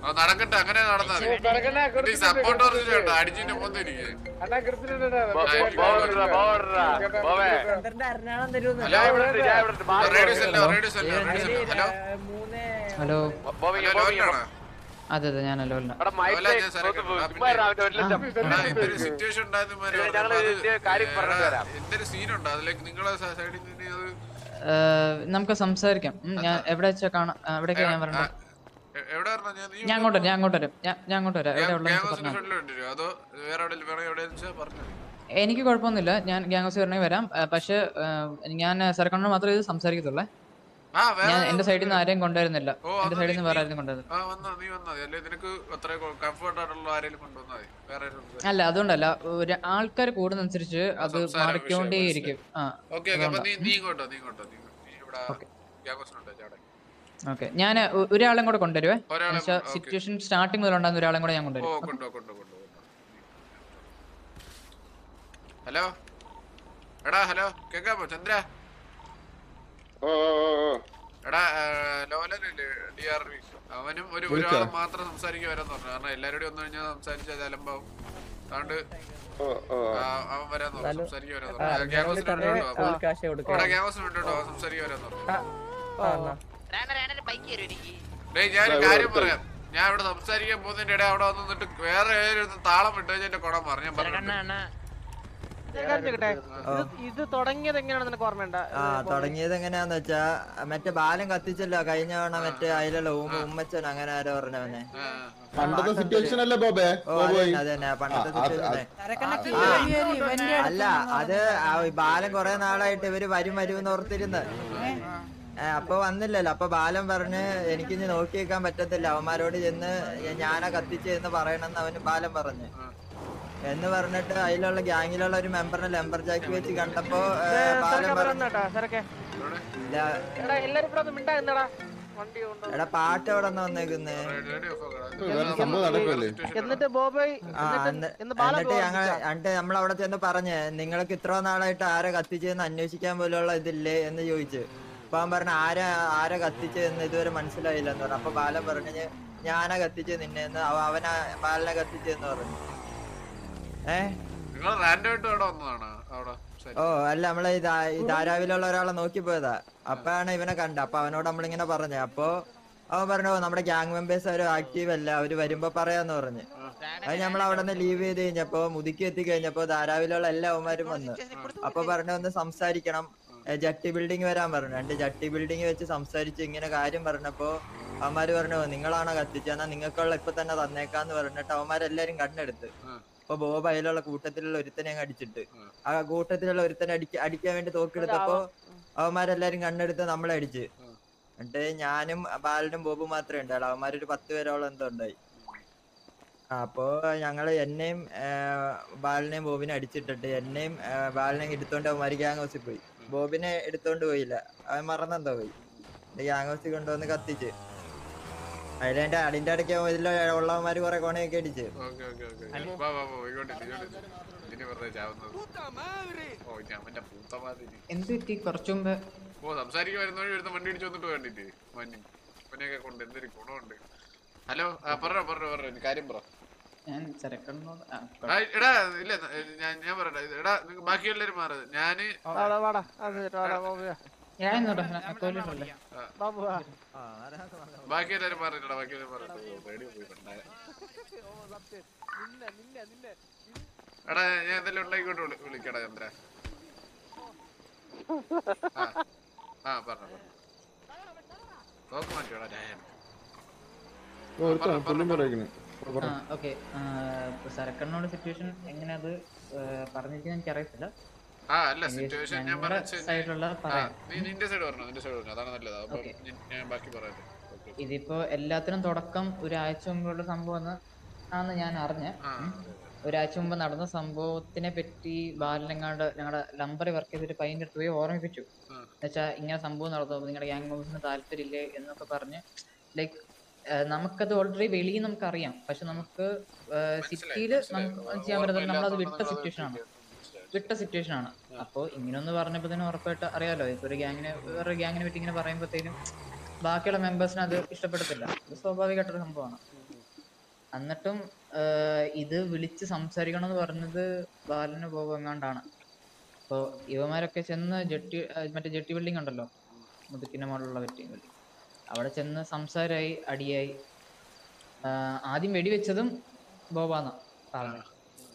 ആ, നടക്കട്ടെ അങ്ങനെ നടന്നാ മതി നടക്കണേ, ഈ സപ്പോർട്ട് പറഞ്ഞു കേട്ടോ അടിച്ചിന്റെ പോന്നിരിക്കെ അണ്ണാ കൃത്യമായിട്ട് ചന്ദ്രന്റെ അരണാളം തരുമെന്ന് hello radio cello radio cello radio cello hello മൂന്ന് ഹലോ ഹലോ ലോലാണോ അതെ അതെ ഞാൻ അല്ലോ അല്ല ലോല ഞാൻ സാറേ എന്തൊരു സിറ്റുവേഷൻ എന്തൊരു സീനുണ്ട് അതിലേക്ക് നിങ്ങളെ സൈഡിൽ നിന്ന് അത് നമുക്ക് സംസാരിക്കാം ഉം, ഞാൻ എവിടെ വെച്ചാ കാണാം എവിടേക്കാ ഞാൻ ആ, വരണ്ടേ എ- എവിടെ വരണ ഞാൻ നീ ഞാൻ അങ്ങോട്ട് വരാം ഞാൻ അങ്ങോട്ട് വരാം ഞാൻ ഞാൻ അങ്ങോട്ട് വരാം എവിടെ ഉള്ളത് ഗ്യാങ്സിന്റെ പറഞ്ഞാൽ ഫ്രണ്ടിൽ കൊണ്ടുവരുമോ അതോ വേറെ എവിടെ വേറെ എവിടെയെന്ന് വെച്ചാൽ പറഞ്ഞു എനിക്ക് കുഴപ്പമൊന്നുമില്ല ഞാൻ ഗ്യാങ് ഹൗസ് വരണമെങ്കിൽ വരാം ആ, പക്ഷേ ആ, ഞാൻ സർക്കാരിനോട് മാത്രമേ ഇത് സംസാരിക്കത്തുള്ളേ ആ വേറെ ഞാൻ എന്റെ സൈഡിൽ നിന്ന് ആരെയും കൊണ്ടുവരുന്നില്ല ഓ, എന്റെ അത് സൈഡിൽ നീ- നിന്ന് വേറെ ആരെയും കൊണ്ടുവരുന്നില്ല ആ വന്നാ നീ വന്നാ മതി അല്ലെ നിനക്ക് അത്ര കംഫർട്ട് ആയിട്ടുള്ള ആരെങ്കിലും കൊണ്ടുവന്നാൽ മതി വേറെ ആരും അല്ല അതുകൊണ്ടല്ല ഒരു ആൾക്കാർ കൂടുന്നതനുസരിച്ച് അത് സംസാരം, മാറിക്കൊണ്ടേയിരിക്കും ആ ഓക്കെ ഓക്കെ അപ്പൊ നീ നീ ഇങ്ങോട്ടോ നീ ഇങ്ങോട്ടോ നീ നീ ഇവിടെ ഗ്യാങ്സിനുണ്ടോ ചാടെ ഓക്കെ ഞാൻ ഒരാളെയും കൂടെ കൊണ്ടുവരുവേ ഒരാളെ എന്നുവെച്ചാൽ കൊണ്ട്- ഓക്കേ. സിറ്റുവേഷൻ സ്റ്റാർട്ടിങ് മുതൽ ഉണ്ടാകുന്ന ഒരാളെയും കൂടെ ഞാൻ ഓ കൊണ്ടുവരും കൊണ്ടോ കൊണ്ടോ കൊണ്ടോ കൊണ്ടോ ഹലോ എടാ ഹലോ കേക്കാമോ ചന്ദ്ര എടാ ലോലനല്ലേ ഡി ആർ വി അവനും ഒരു ഒരാൾ മാത്രം സംസാരിക്കാൻ വരാന്ന് പറഞ്ഞു കാരണം എല്ലാരോടും വന്നു കഴിഞ്ഞാൽ സംസാരിച്ചാൽ അലമ്പാവും അതുകൊണ്ട് ആ, അവൻ വരാന്ന് പറഞ്ഞു സംസാരിക്കാൻ വരാന്ന് പറഞ്ഞു ഗ്യാങ്സിന് വേണ്ടിട്ടോ കാശ് കൊടുക്കാം എടാ ഗ്യാങ്സിന് വേണ്ടിട്ടോ സംസാരിക്കാൻ വരാന്ന് പറഞ്ഞു ഡേയ് ഞാൻ കാര്യം പറയാം ഞാൻ ഇവിടെ സംസാരിക്കാൻ പോകുന്നതിന്റെ ഇടയിൽ അവിടെ വന്ന് നിന്നിട്ട് വേറെ ഏതൊരു താളം വിട്ടു കഴിഞ്ഞാൽ എന്റെ കുടം പറഞ്ഞു ഞാൻ പറഞ്ഞു ഞാൻ കാര്യം ചോദിക്കട്ടെ? ഇത് ഇത് തുടങ്ങിയത് എങ്ങനെയാണ് നിനക്ക് ഓർമ്മയുണ്ട ആ തുടങ്ങിയത് എങ്ങനെയാന്ന് വെച്ചാ മറ്റേ ബാലം കത്തിച്ചല്ലോ കഴിഞ്ഞ തവണ മറ്റേ അതിലുള്ള ഉമ്മ ഉമ്മച്ചൻ അങ്ങനെ ആരോ പറഞ്ഞവനെ പണ്ടത്തെ സിറ്റുവേഷൻ അല്ലേ ബോബേ ഓ അതന്നെ അതന്നെ പണ്ടത്തെ situation. ആ, അല്ല അത് ആ ഈ ബാലൻ കൊറേ നാളായിട്ട് ഇവര് വരും വരും എന്ന് ഓർത്തിരുന്ന് ഏ, അപ്പൊ വന്നില്ലല്ലോ അപ്പൊ ബാലൻ പറഞ്ഞ് എനിക്കിനി നോക്കി വെക്കാൻ പറ്റത്തില്ല അവന്മാരോട് ചെന്ന് ഞാനാ കത്തിച്ചെന്ന് പറയണമെന്ന് അവന് ബാലൻ പറഞ്ഞു എന്ന് പറഞ്ഞിട്ട് അതിലുള്ള ഗ്യാങ്ങിലുള്ള ഒരു മെമ്പറിനെ ലെമ്പർ ജാക്കി വെച്ച് കണ്ടപ്പോ ഏ, ബാലൻ പറഞ്ഞു കേട്ടാ സരക്കെ ഇല്ല, എടാ എല്ലാരും ഇവിടെ ഒന്ന് മിണ്ടാ നിന്നടാ വണ്ടി കൊണ്ട് എടാ പാട്ട് എവിടെ നിന്ന് വന്നേക്കുന്നേ വേറെ സംഭവം നടക്കുമല്ലേ എന്നിട്ട് ബോബോയ് ആ, എന്നിട്ട് അന്ന്- എന്ന് ബാല എന്നിട്ട് ഞങ്ങൾ എന്നിട്ട് നമ്മൾ അവിടെ ചെന്ന് പറഞ്ഞ് നിങ്ങൾക്ക് ഇത്ര നാളായിട്ട് ആരെ കത്തിച്ചെന്ന് അന്വേഷിക്കാൻ പോലുള്ള ഇതില്ലേ എന്ന് ചോദിച്ചു അപ്പൊ അവൻ പറഞ്ഞ ആരാ ആരെ കത്തിച്ചതെന്ന് ഇതുവരെ മനസ്സിലായില്ലെന്ന് പറഞ്ഞു അപ്പൊ ബാലൻ പറഞ്ഞു ഞാനാ കത്തിച്ചത് നിന്നെ എന്ന് അവ- അവനാ ബാലനെ കത്തിച്ചെന്ന് പറഞ്ഞു ഏ നിങ്ങൾ റാൻഡം ആയിട്ട് അവിടെ വന്നതാണ് അവിടെ ശരി. ഓ അല്ല നമ്മളെ ഈ ധാ- ഈ ധാരാവിലുള്ള ഒരാളെ നോക്കി പോയതാ അപ്പാണ് ഇവനെ കണ്ട അപ്പൊ അവനോട് നമ്മളിങ്ങനെ പറഞ്ഞ അപ്പൊ അവൻ പറഞ്ഞു "ഓ, നമ്മുടെ ഗ്യാങ് മെമ്പേഴ്സ് അവര് ആക്റ്റീവ് അല്ല അവര് വരുമ്പോ പറയാന്ന് പറഞ്ഞു അത് നമ്മൾ അവിടെ നിന്ന് ലീവ് ചെയ്ത് കഴിഞ്ഞപ്പോ മുതുക്കി എത്തി കഴിഞ്ഞപ്പോ ധാരാവിലുള്ള എല്ലാ അവന്മാരും വന്നു അപ്പൊ പറഞ്ഞു ഒന്ന് സംസാരിക്കണം ഏ, ജട്ടി ബിൽഡിംഗ് വരാൻ പറഞ്ഞു രണ്ട് ജട്ടി ബിൽഡിംഗ് വെച്ച് സംസാരിച്ച് ഇങ്ങനെ കാര്യം പറഞ്ഞപ്പോ അവന്മാര് പറഞ്ഞു "ഓ, നിങ്ങളാണോ കത്തിച്ചെന്നാ നിങ്ങൾക്കുള്ള ഇപ്പൊ തന്നെ തന്നേക്കാന്ന് പറഞ്ഞിട്ട് അവന്മാരെല്ലാരും കണ്ണെടുത്ത് അപ്പൊ ബോബ് അതിലുള്ള കൂട്ടത്തിലുള്ള ഒരുത്തനെ അങ്ങ് അടിച്ചിട്ട് ആ കൂട്ടത്തിലുള്ള ഒരുത്തനെ അടിക്ക അടിക്കാൻ വേണ്ടി തോക്കെടുത്തപ്പോ അവന്മാരെല്ലാരും കണ്ണെടുത്ത് നമ്മളെ അടിച്ച് എന്നിട്ട് ഞാനും ബാലനും ബോബും മാത്രമേ ഉണ്ടായുള്ളൂ അവന്മാരൊരു പത്ത് പേരോളം എന്തോ ഉണ്ടായി ആ, അപ്പോ ഞങ്ങള് എന്നെയും ആ, ബാലനെയും ബോബിനെ അടിച്ചിട്ടിട്ട് എന്നെയും ആ, ബാലനെയും എടുത്തോണ്ട് അവന്മാര് ഗ്യാങ് ഹൗസിൽ പോയി ബോബിനെ എടുത്തോണ്ട് പോയില്ല അവൻ മറന്നെന്തോ പോയി ഗ്യാങ് ഹൗസിൽ കൊണ്ടുവന്ന് കത്തിച്ച് അതിലെന്റെ അടിന്റെ ഇടയ്ക്ക് ഇതിൽ ഉള്ളവന്മാര് കുറെ കോണയൊക്കെ അടിച്ച് ഓക്കെ ഓക്കെ ഓക്കെ വാ വാ വാ ഇങ്ങോട്ട് ഇരി, ഇങ്ങോട്ട് ഇരി. ഇതിന് വെറുതെ ചാവുന്നത് ഓ ഞാൻ അവന്റെ പൂത്തമാതിരി എന്ത് പറ്റി കുറച്ചു മുമ്പ് ഓ സംസാരിക്കാൻ വരുന്ന വഴി ഒരുത്ത വണ്ടി ഇടിച്ചു വന്നിട്ട് വേണ്ടിട്ട് മഞ്ഞ് അവനെയൊക്കെ കൊണ്ട് എന്തൊരു ഗുണമുണ്ട് ഹലോ ആ പറഞ്ഞോ പറഞ്ഞോ പറഞ്ഞോ കാര്യം പറ ഞാൻ ചെറുക്കണ്ണോട് ആ, ആ, എടാ ഇല്ല ഞാൻ ഞാൻ പറയട്ടെ എടാ നിങ്ങ- ബാക്കി എല്ലാരും മാറത് ഞാന് വാടാ വാടാ അത് വാടാ ബോബോയാ ഞാൻ ഇന്നോട്ടെ അക്കോലിട്ടല്ലേ ബാബു വാ ബാക്കി എല്ലാരും മാറില്ലടാ ബാക്കി എല്ലാരും മാറില്ല പേടി പോയി പണ്ടായ നിന്നെ നിന്നെ നിന്നെ എടാ ഞാൻ എന്തെല്ലാം ഉണ്ടായിക്കോട്ട് വിളി- വിളിക്കടാ ചന്ദ്ര ആ ആ പറഞ്ഞോ പറഞ്ഞോ തോക്ക് മാറ്റിയോടാ ഞാൻ ഒരുത്തൻ പുള്ളിയും പറയണേ ആ ഓക്കെ സരക്കണ്ണോട് സിറ്റുവേഷൻ എങ്ങനെ അത് പറഞ്ഞിരിക്കുന്ന എനിക്ക് അറിയത്തില്ല ആ അല്ല സിറ്റുവേഷൻ ഞാൻ ഞങ്ങളുടെ പറഞ്ഞു സൈഡിലുള്ള ആ പറയാം നീ നിന്റെ സൈഡ് പറഞ്ഞു നിന്റെ സൈഡ് പറഞ്ഞു അതാണ് നല്ലത് അപ്പൊ Okay. ഞാൻ- ഞാൻ ബാക്കി പറയാം ഓക്കെ ഇതിപ്പോ എല്ലാത്തിനും തുടക്കം ഒരാഴ്ച മുമ്പുള്ള സംഭവം എന്ന് ആന്ന് ഞാൻ അറിഞ്ഞ ആ ഒരാഴ്ച മുമ്പ് നടന്ന സംഭവത്തിനെ പറ്റി ബാലനെങ്ങാണ്ട് ഞങ്ങളുടെ നമ്പറിൽ വർക്ക് ചെയ്തിട്ട് പയ്യൻ്റെ അടുത്ത് പോയി ഓർമ്മിപ്പിച്ചു ആ. എന്നുവെച്ചാൽ ഇങ്ങനെ സംഭവം നടന്നു നിങ്ങളുടെ ഗ്യാങ് മെമ്പേഴ്സിന് താല്പര്യമില്ലേ എന്നൊക്കെ പറഞ്ഞ് ലൈക്ക് നമുക്കത് ഓൾറെഡി വെളിയിൽ നമുക്കറിയാം പക്ഷെ നമുക്ക് സിറ്റിയിൽ നമുക്ക് ചെയ്യാൻ പറ്റുന്നത് നമ്മളത് വിട്ട സിറ്റുവേഷൻ ആണ് വിട്ട സിറ്റുവേഷൻ ആണ് അപ്പോൾ ഇങ്ങനൊന്ന് പറഞ്ഞപ്പോൾ തന്നെ ഉറപ്പായിട്ട് അറിയാലോ ഇപ്പൊ ഒരു ഗ്യാങ്ങിനെ വേറൊരു ഗ്യാങ്ങിനെ പറ്റി ഇങ്ങനെ പറയുമ്പോഴത്തേനും ബാക്കിയുള്ള മെമ്പേഴ്സിന് അത് ഇഷ്ടപ്പെടത്തില്ല ഇത് സ്വാഭാവികമായിട്ടൊരു സംഭവമാണ് എന്നിട്ടും ഏഹ്, ഇത് വിളിച്ച് സംസാരിക്കണം എന്ന് പറഞ്ഞത് ബാലന് പോകുമെങ്ങാണ്ടാണ് അപ്പോൾ ഇവന്മാരൊക്കെ ചെന്ന് ജെട്ടി ഏഹ്, മറ്റേ ജെട്ടി ബിൽഡിംഗ് ഉണ്ടല്ലോ മുതുക്കിന്റെ മുകളിലുള്ള ജെട്ടി ബിൽഡിംഗ് അവിടെ ചെന്ന് സംസാരമായി അടിയായി ആഹ്, ആദ്യം വെടിവെച്ചതും ബോബാന്ന പറഞ്ഞത്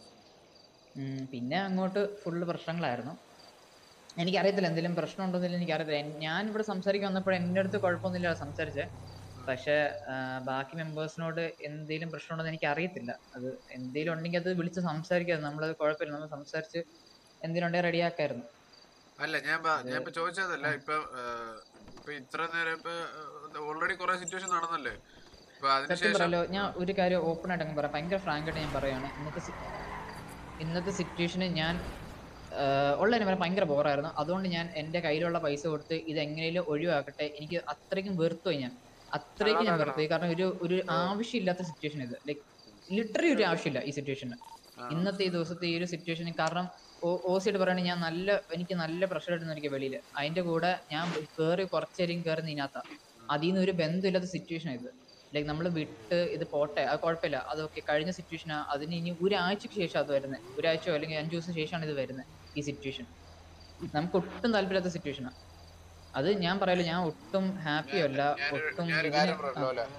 ഉം, പിന്നെ അങ്ങോട്ട് ഫുള്ള് പ്രശ്നങ്ങളായിരുന്നു എനിക്കറിയത്തില്ല എന്തെങ്കിലും പ്രശ്നം ഉണ്ടോന്നില്ല എനിക്കറിയത്തില്ല എൻ- ഞാൻ ഇവിടെ സംസാരിക്കാൻ വന്നപ്പോൾ എൻ്റെ അടുത്ത് കുഴപ്പമൊന്നുമില്ല സംസാരിച്ചേ പക്ഷെ ബാക്കി മെമ്പേഴ്സിനോട് എന്തെങ്കിലും പ്രശ്നമുണ്ടെന്ന് എനിക്ക് അറിയത്തില്ല അത് എന്തെങ്കിലും ഉണ്ടെങ്കിൽ അത് വിളിച്ച് സംസാരിക്കാതെ നമ്മളത് കുഴപ്പമില്ല നമ്മൾ സംസാരിച്ച് എന്തെങ്കിലും ഉണ്ടെങ്കിൽ റെഡിയാക്കായിരുന്നു അല്ല ഞാൻ പ- ഞാൻ ഇപ്പൊ ചോദിച്ചതല്ല ഇപ്പൊ ഏഹ്, ഇപ്പൊ ഇത്ര നേരം ഇപ്പൊ ഓൾറെഡി കുറെ സിറ്റുവേഷൻ നടന്നല്ലേ ഇപ്പൊ സത്യം അതിനുശേഷം പറയല്ലോ ഞാൻ ഒരു കാര്യം ഓപ്പൺ ആയിട്ട് അങ്ങ് പറയാം ഭയങ്കര ഫ്രാങ്ക് ആയിട്ട് ഞാൻ പറയുകയാണ് ഇന്നത്തെ സി- ഇന്നത്തെ സിറ്റുവേഷന് ഞാൻ ആഹ്, ഉള്ളതിന് പറയാൻ ഭയങ്കര ബോറായിരുന്നു അതുകൊണ്ട് ഞാൻ എൻ്റെ കയ്യിലുള്ള പൈസ കൊടുത്ത് ഇത് എങ്ങനെയും ഒഴിവാക്കട്ടെ എനിക്ക് അത്രയ്ക്കും വെറുത്തുപോയി ഞാൻ അത്രയ്ക്ക് ഞാൻ വെറുത്തുപോയി കാരണം ഒരു ഒരു ആവശ്യമില്ലാത്ത സിറ്റുവേഷൻ ഇത് ലൈക്ക് ലിറ്ററലി ഒരു ആവശ്യമില്ല ഈ സിറ്റുവേഷന് ഇന്നത്തെ ഈ ദിവസത്തെ ഈ ഒരു സിറ്റുവേഷനിൽ കാരണം ഓസിയിട്ട് പറയുകയാണെങ്കിൽ ഞാൻ നല്ല എനിക്ക് നല്ല പ്രഷർ ഇടുന്നു എനിക്ക് വെളിയിൽ അതിന്റെ കൂടെ ഞാൻ കയറി കുറച്ചേരും കയറി ഇതിനകത്ത അതിൽ നിന്ന് ഒരു ബന്ധമില്ലാത്ത സിറ്റുവേഷൻ ഇത് ലൈക്ക് നമ്മൾ വിട്ട് ഇത് പോട്ടെ അത് കുഴപ്പമില്ല അതൊക്കെ കഴിഞ്ഞ സിറ്റുവേഷനാ അതിന് ഇനി ഒരാഴ്ചക്ക് ശേഷം അത് വരുന്നത് ഒരാഴ്ചയോ അല്ലെങ്കിൽ അഞ്ചു ദിവസം ശേഷമാണ് ഇത് വരുന്നത് ഈ സിറ്റുവേഷൻ നമുക്ക് ഒട്ടും താല്പര്യമില്ലാത്ത സിറ്റുവേഷനാണ് അത് ഞാൻ പറയല്ലോ ഞാൻ ഒട്ടും ഹാപ്പി അല്ല ഞാനൊരു ഒട്ടും ഞാനൊരു ഇതിന് കാര്യം പറഞ്ഞല്ലോ അല്ലേ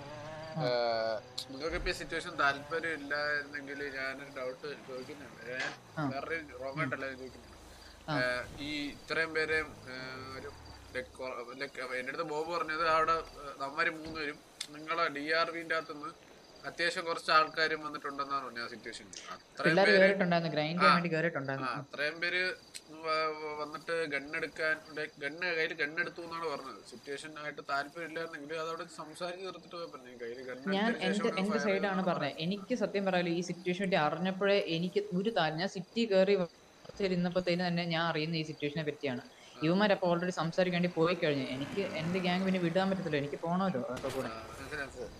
നിങ്ങൾക്ക് ഇപ്പൊ സിറ്റുവേഷൻ താല്പര്യം ഇല്ലായിരുന്നെങ്കിൽ ഞാനൊരു ഡൗട്ട് ചോദിക്കുന്നുണ്ട് ഞാൻ ആ. വേറെ റോങ് ആയിട്ടല്ല ഞാൻ ചോദിക്കുന്നത് ആ. ഏഹ്, ഈ ഇത്രയും പേരെ ഏഹ്, ഒരു like കൊ- like എന്റെ അടുത്ത് ബോബ് പറഞ്ഞത് അവിടെ ഏഹ്, നമ്മര് മൂന്നുപേരും നിങ്ങളെ ഡി ആർ വിന്റെ അകത്തുനിന്ന് അത്യാവശ്യം കുറച്ച് ആൾക്കാരും വന്നിട്ടുണ്ടെന്നാണ് പറഞ്ഞത് ആ സിറ്റുവേഷൻ അത്രയും പിള്ളേർ പേര് കയറിയിട്ടുണ്ടായിരുന്നു ഗ്രൈൻഡ് ചെയ്യാൻ ആ. വേണ്ടി കയറിയിട്ടുണ്ടായിരുന്നു ആ, അത്രയും പേര് വ- വ- വന്നിട്ട് ഗണ്ണെടുക്കാൻ ഗണ്ണ് കയ്യിൽ ഗണ്ണെടുത്തു എന്നാണ് പറഞ്ഞത് സിറ്റുവേഷൻ ആയിട്ട് താല്പര്യമില്ലായിരുന്നെങ്കിൽ അതവിടെ സംസാരിച്ച് തീർത്തിട്ട് പോയി പറഞ്ഞു കയ്യിൽ ഞാൻ ഗണ്ണെടുത്തതിന് എന്റെ ശേഷം എന്റെ fire സൈഡാണ് ചെയ്യണമെന്ന് പറഞ്ഞത് എനിക്ക് സത്യം പറയാലോ ഈ സിറ്റുവേഷൻ പറ്റി അറിഞ്ഞപ്പോഴേ എനിക്ക് ഒരു താല്പര്യം ഞാൻ സിറ്റി കയറി ഇരുന്നപ്പോഴത്തേന് തന്നെ ഞാൻ അറിയുന്ന ഈ സിറ്റുവേഷനെ പറ്റിയാണ് ഇവന്മാരപ്പോ ഓൾറെഡി സംസാരിക്കാൻ വേണ്ടി പോയി കഴിഞ്ഞു എനിക്ക് എന്റെ ഗ്യാങ് പിന്നെ വിടാൻ പറ്റത്തില്ല എനിക്ക് പോകണമല്ലോ അതൊക്കെ കൂടെ ആ, മനസ്സിലായി, മനസ്സിലായി.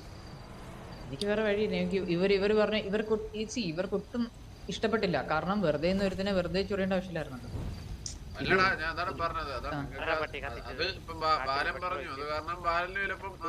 എനിക്ക് വേറെ വഴിയില്ല എനിക്ക് ഇവർ ഇവർ പറഞ്ഞ ഇവർക്ക് ഒ- ഈ see, ഇവർക്ക് ഒട്ടും ഇഷ്ടപ്പെട്ടില്ല കാരണം വെറുതെ നിന്ന് ഒരുത്തിനെ വെറുതെ ചൊറിയേണ്ട ആവശ്യമില്ലായിരുന്നു അല്ലടാ ഞാൻ അതാണ് പറഞ്ഞത് അതാണ് നിങ്ങൾക്ക് അത് ഇപ്പം ബാ- ബാലൻ പറഞ്ഞു അത് കാരണം ബാലന് ചിലപ്പം ആ,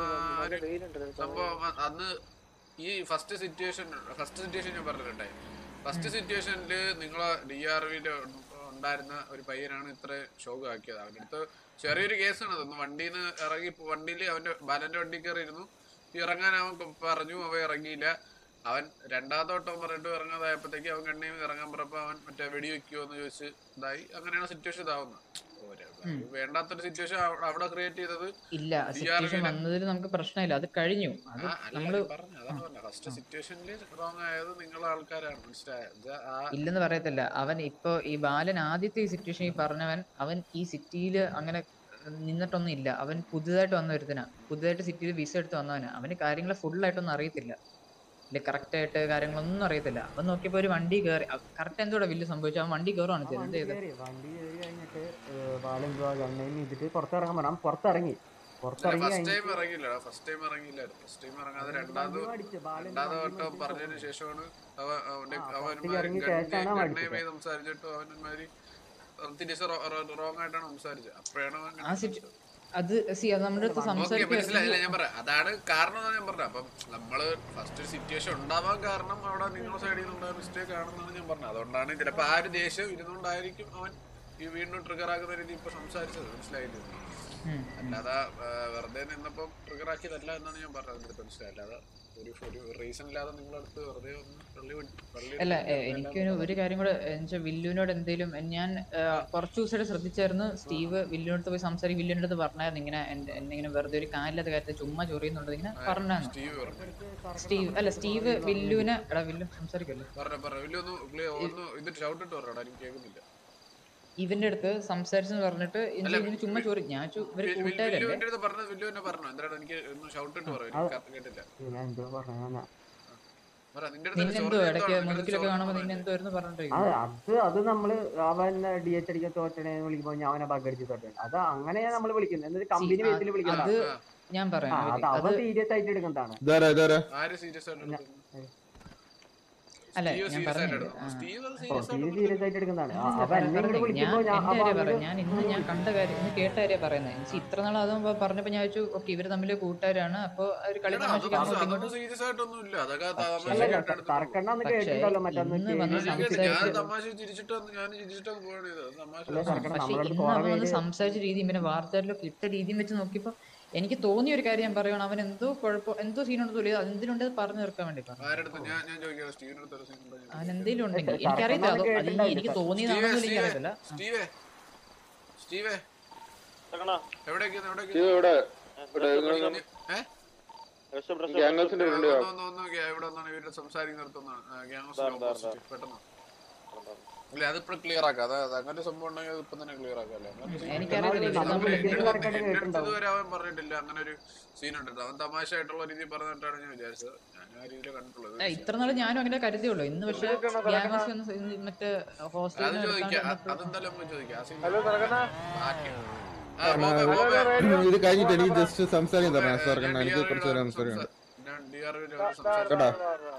ഒരു സംഭവം അ- അന്ന് ഈ ഫസ്റ്റ് സിറ്റുവേഷൻ ഫസ്റ്റ് സിറ്റുവേഷൻ ഞാൻ പറഞ്ഞിട്ടുണ്ടായി ഫസ്റ്റ് സിറ്റുവേഷനിൽ നിങ്ങളെ ഡി ആർ വിയിൽ ഉണ്ടായിരുന്ന ഒരു പയ്യനാണ് ഇത്ര ഷോക്ക് ആക്കിയത് അവൻ്റെ അടുത്ത് ചെറിയൊരു കേസാണ് അതൊന്ന് വണ്ടിയിൽ നിന്ന് ഇറങ്ങി വണ്ടിയിൽ അവന്റെ ബാലന്റെ വണ്ടി കയറി ഇരുന്നു ഇറങ്ങാൻ അവൻ കൊ- പറഞ്ഞു അവൻ ഇറങ്ങിയില്ല അവൻ രണ്ടാമത്തെ വട്ടം പറഞ്ഞിട്ട് ഇറങ്ങാതായപ്പോഴത്തേക്ക് അവൻ കണ്ണി ഇറങ്ങാൻ പറഞ്ഞപ്പോ അവൻ മറ്റേ വെടി വെക്കുമോ എന്ന് ചോദിച്ച് ഇതായി അങ്ങനെയാണ് സിറ്റുവേഷൻ ഇതാവുന്നത് ഒരു- ഒരു വേണ്ടാത്തൊരു സിറ്റുവേഷൻ അവിടെ ക്രിയേറ്റ് ചെയ്തത് ഇല്ല സിറ്റുവേഷൻ വന്നതിൽ നമുക്ക് പ്രശ്നമില്ല അത് കഴിഞ്ഞു അത് ആ, അല്ല, നമ്മള് ഞാൻ പറഞ്ഞു അതാണ് പറഞ്ഞത് ഫസ്റ്റ് സിറ്റുവേഷനിൽ റോങ് ആയത് നിങ്ങളെ ആൾക്കാരാണ് മനസ്സിലായത് ആ ഇല്ലെന്ന് പറയത്തില്ല അവൻ ഇപ്പൊ ഈ ബാലൻ ആദ്യത്തെ ഈ സിറ്റുവേഷൻ ഈ പറഞ്ഞവൻ അവൻ ഈ സിറ്റിയിൽ അങ്ങനെ നിന്നിട്ടൊന്നും ഇല്ല അവൻ പുതുതായിട്ട് വന്ന ഒരുത്തനാ പുതുതായിട്ട് സിറ്റിയിൽ വിസ എടുത്ത് വന്നവനാ അവന് കാര്യങ്ങൾ ഫുൾ ആയിട്ടൊന്നും അറിയത്തില്ല ഇല്ല കറക്റ്റ് ആയിട്ട് കാര്യങ്ങളൊന്നും അറിയത്തില്ല അവൻ നോക്കിയപ്പോ ഒരു വണ്ടി കയറി കറക്റ്റ് എന്തോടെ വലിയ സംഭവിച്ചു അവൻ വണ്ടി കയറുവാണ് ചെയ്തത് എന്ത് ചെയ്തത് വണ്ടി കയറി കഴിഞ്ഞിട്ട് ബാലെന്തുവാ ഗണ്ണയും ചെയ്തിട്ട് പുറത്തിറങ്ങാൻ പറഞ്ഞു പുറത്തിറങ്ങി പുറത്തിറങ്ങി ഫസ്റ്റ് ടൈം കഴിഞ്ഞിട്ട് ഇറങ്ങിയില്ല ഫസ്റ്റ് ടൈം ഇറങ്ങിയില്ലായിരുന്നു ഫസ്റ്റ് ടൈം ഇറങ്ങാതെ രണ്ടാമത് വണ്ടി അടിച്ച് ബാലൻ രണ്ടാമത് വണ്ടി വട്ടം നിർത്തി പറഞ്ഞതിന് ശേഷമാണ് അവൻ അവന്റെ ആ, അവൻ പുറത്തേക്ക് ഇറങ്ങി ശേഷമാണ് അവൻ ഗണ്ണയുമായി സംസാരിച്ചിട്ട് അവന്മാര് തിരിച്ച് റോങ് ആയിട്ടാണ് സംസാരിച്ചത് അപ്പോഴാണ് അവൻ ആ സിറ്റു അത് സി അത് നമ്മുടെ അടുത്ത് ഓക്കെ സംസാരിക്കാൻ മനസ്സിലായില്ല ഞാൻ പറയാം അതാണ് കാരണം എന്നാണ് ഞാൻ പറഞ്ഞത് അപ്പം നമ്മള് ഫസ്റ്റ് ഒരു സിറ്റുവേഷൻ ഉണ്ടാവാൻ കാരണം അവിടെ നിങ്ങളുടെ സൈഡിൽ നിന്നുണ്ടായ മിസ്റ്റേക്ക് ആണെന്നാണ് ഞാൻ പറഞ്ഞത് അതുകൊണ്ടാണ് ചിലപ്പോ ആ ഒരു ദേഷ്യം ഇരുന്നുകൊണ്ടായിരിക്കും അവൻ ഈ വീണ്ടും ട്രിഗർ ആക്കുന്ന രീതി ഇപ്പൊ സംസാരിച്ചത് മനസ്സിലായില്ലേ ഉം. അല്ലാതെ ആ, വെറുതെ നിന്നപ്പം ട്രിഗർ ആക്കിയതല്ല എന്നാണ് ഞാൻ പറഞ്ഞത് അടുത്ത് മനസ്സിലായി അല്ലാതെ ഒരു ഒരു റീസൺ ഇല്ലാതെ നിങ്ങളടുത്ത് വെറുതെ ഒന്ന് തള്ളി വിട്ട്- തള്ളി അല്ല വിട്ടിട്ട് എ- എനിക്കൊരു ഒരു കാര്യം കൂടെ എന്നുവെച്ചാൽ വില്ലുവിനോട് എന്തെങ്കിലും ഞാൻ ആ, കുറച്ച് ദിവസമായിട്ട് ശ്രദ്ധിച്ചായിരുന്നു സ്റ്റീവ് വില്ലുവിനടുത്ത് പോയി സംസാരിക്കും വില്ലുവിൻ്റെ അടുത്ത് പറഞ്ഞായിരുന്നു ഇങ്ങനെ എന്നെ എന്നെ ഇങ്ങനെ വെറുതെ ഒരു കാര്യമില്ലാത്ത കാര്യത്തിൽ ചുമ്മാ ചൊറിയുന്നുണ്ട് ഇങ്ങനെ പറഞ്ഞായിരുന്നു സ്റ്റീവ് പറഞ്ഞു സ്റ്റീവ് അല്ല സ്റ്റീവ് വില്ലുവിനെ എടാ വില്ലു സംസാരിക്കല്ലേ പറഞ്ഞ പറഞ്ഞു വലിയ ഒന്ന് clear- ഒന്ന് ഇത് ഷൗട്ട് ഇട്ട് പറയടാ എനിക്ക് കേൾക്കുന്നില്ല ഇവന്റെ അടുത്ത് സംസാരിച്ചെന്ന് പറഞ്ഞിട്ട് എനിക്ക് ഇങ്ങനെ ചുമ്മാ ചോറി ഞാൻ ചു- ഇവര് കൂട്ടുകാരല്ലേ വില്ലുവിന്റെ അടുത്ത് പറഞ്ഞത് വില്ലു എന്നെ പറഞ്ഞു എന്താണ് എനിക്ക് ഒന്ന് ഷൗട്ട് ഇട്ട് പറയും എനിക്ക് കറക്റ്റ് കേട്ടില്ല ഞാൻ എന്തോ പറഞ്ഞു പറ നിന്റെ അടുത്ത് നിന്നെന്തോ sorry ഇടയ്ക്ക് എന്താണ്? നിന്റെ അടുത്ത് മുതുക്കിലൊക്കെ sorry കാണുമ്പോ എന്ന് നിന്നെ എന്തോ ആയിരുന്നു പറഞ്ഞിട്ട് അത് അത് അത് നമ്മള് അവൻ ഡി എച്ച് അടിക്കാൻ തോറ്റണേന്ന് വിളിക്കുമ്പോ ഞാൻ അവനെ ബഗടിച്ച് തോറ്റേ അത് അങ്ങനെയാ നമ്മൾ വിളിക്കുന്നത് എന്നിട്ട് കമ്പനി ബേസിൽ വിളിക്കുന്നത് അത് ഞാൻ പറയാം ആ അത് അത് അവൻ സീരിയസ് ആയിട്ട് എടുക്കുന്നതാണ് ഇതാരാ ഇതാരാ ആര് സീരിയസ് ആയിട്ട് എടുക്കുന്നു? അല്ല, സ്റ്റീവ് ഞാൻ സീരിയസ് ആയിട്ട് പറഞ്ഞത്, എടുക്കണം ആ. സ്റ്റീവ് അത് ഓ സീരിയസ് സ്റ്റീവ് ആയിട്ട് സീരിയസ് ആയിട്ട് എടുക്കുന്നതാണ് ആ, ഇല്ല, അപ്പൊ എന്നെ ഇങ്ങോട്ട് പറഞ്ഞത് ഞാൻ വിളിക്കുമ്പോ ഞാൻ എന്റെ അപ്പൊ കാര്യം അവര് പറയാം ഞാൻ ഇന്ന് ഞാൻ കണ്ട കാര്യം ഇന്ന് കേട്ട കാര്യം പറയുന്നത് എനിക്ക് ഇത്ര നാൾ അതും പറഞ്ഞപ്പോ ഞാൻ വെച്ചു ഓക്കെ ഇവര് തമ്മിൽ കൂട്ടുകാരാണ് അപ്പൊ ഒരു കളി എടാ, തമാശക്ക് അതൊന്നും അങ്ങോട്ടും അതൊന്നും ഇങ്ങോട്ടും സീരിയസ് ആയിട്ടൊന്നും ഇല്ല അതൊക്കെ അല്ല തമാശയായിട്ട് എടുത്തിട്ടുള്ളൂ. തർക്കണ്ടെന്ന് പക്ഷേ കേട്ടിട്ടല്ലോ മറ്റൊന്ന് ഇന്ന് വന്ന് ഞാൻ കേട്ടു, ഞാൻ സംസാരിച്ച് തമാശ ചിരിച്ചിട്ട് വന്ന് ഞാൻ ചിരിച്ചിട്ടാണ് പോകണത് ഇത് തമാശ അല്ല, തർക്കണം പക്ഷെ നമ്മളടുത്ത് ഇന്ന് കുറെ അവൻ വന്ന് പേര് സംസാരിച്ച രീതി പിന്നെ വാർത്തകളിലൊക്കെ ഇട്ട രീതിയും വെച്ച് നോക്കിയപ്പോ എനിക്ക് തോന്നിയ ഒരു കാര്യം ഞാൻ പറയുകയാണ് അവൻ എന്തോ കുഴപ്പം എന്തോ സീനുണ്ട് തോന്നി അതെന്തിനുണ്ട് അത് പറഞ്ഞു തീർക്കാൻ വേണ്ടി പറഞ്ഞു ആരടുത്ത് ഞാൻ ഞാൻ ചോദിക്കാം സ്റ്റീവിന്റെ അടുത്ത് ഒരു scene ഉണ്ടോ എന്ന് അവൻ ചോദിക്കാം. എന്തെങ്കിലും ഉണ്ടെങ്കിൽ പക്ഷെ എനിക്കറിയത്തില്ല അതോ തർക്കം അത് ഈ കേട്ടിട്ടുണ്ടാവില്ല. എനിക്ക് സ്റ്റീവേ, തോന്നിയതാണെന്ന് സ്റ്റീവേ, എനിക്കറിയത്തില്ല ആ. സ്റ്റീവേ സ്റ്റീവേ എവിടേക്ക് എവിടേക്ക് ഇത് ഇവിടെ ഏ ഗ്യാങ്സിന്റെ ഒന്ന് ഉണ്ട് ഒന്ന് ഒന്ന് ഗ്യാ- ഇവിടെ ഒന്നാണ് ഇവരുടെ സംസാരിക്കുന്നിടത്തൊന്നാണ് ഗ്യാങ്സിന്റെ ഓപ്പോസിറ്റ് പെട്ടെന്ന് ഇല്ല അതിപ്പോ ക്ലിയർ ആക്കാം അത് അത് അങ്ങനെ സംഭവം ഉണ്ടെങ്കിൽ അത് ഇപ്പം തന്നെ ക്ലിയർ ആക്കാം അല്ലേ അങ്ങനെ scene എനിക്കറിയത്തില്ല ഇത് നമ്മൾ നമ്മള് ഇതിന് എന്റെ കറക്റ്റായിട്ട് അടുത്ത് കേട്ടിട്ടുണ്ടാവും. ഇതുവരെ അവൻ പറഞ്ഞിട്ടില്ല അങ്ങനെ ഒരു സീൻ ഉണ്ട് അവൻ തമാശ ആയിട്ടുള്ള രീതിയിൽ പറഞ്ഞിട്ടാണ് ഞാൻ വിചാരിച്ചത് ഞാൻ ആ രീതിയിൽ കണ്ടിട്ടുള്ളത് ആ, ഇത്ര നാള് ഞാനും അങ്ങനെ കരുതിയുള്ളൂ ഇന്ന് പക്ഷെ ഗ്യാങ്സ് ഒന്ന് ഇന്ന് മറ്റേ അത് ഹോസ്റ്റലിൽ ചോദിക്കാം അ- അതെന്തായാലും നമുക്ക് ചോദിക്കാം ആ scene ആ, ബോബെ, ആ, ബോബെ. ഇത് കഴിഞ്ഞിട്ട് എനിക്ക് ജസ്റ്റ് സംസാരിക്കാൻ തരണം സാർ കാരണം എനിക്ക് കുറച്ച് നേരം സംസാരിക്കണം ഞാൻ DRV യുടെ ഒരു സംസാരം- കേട്ടാ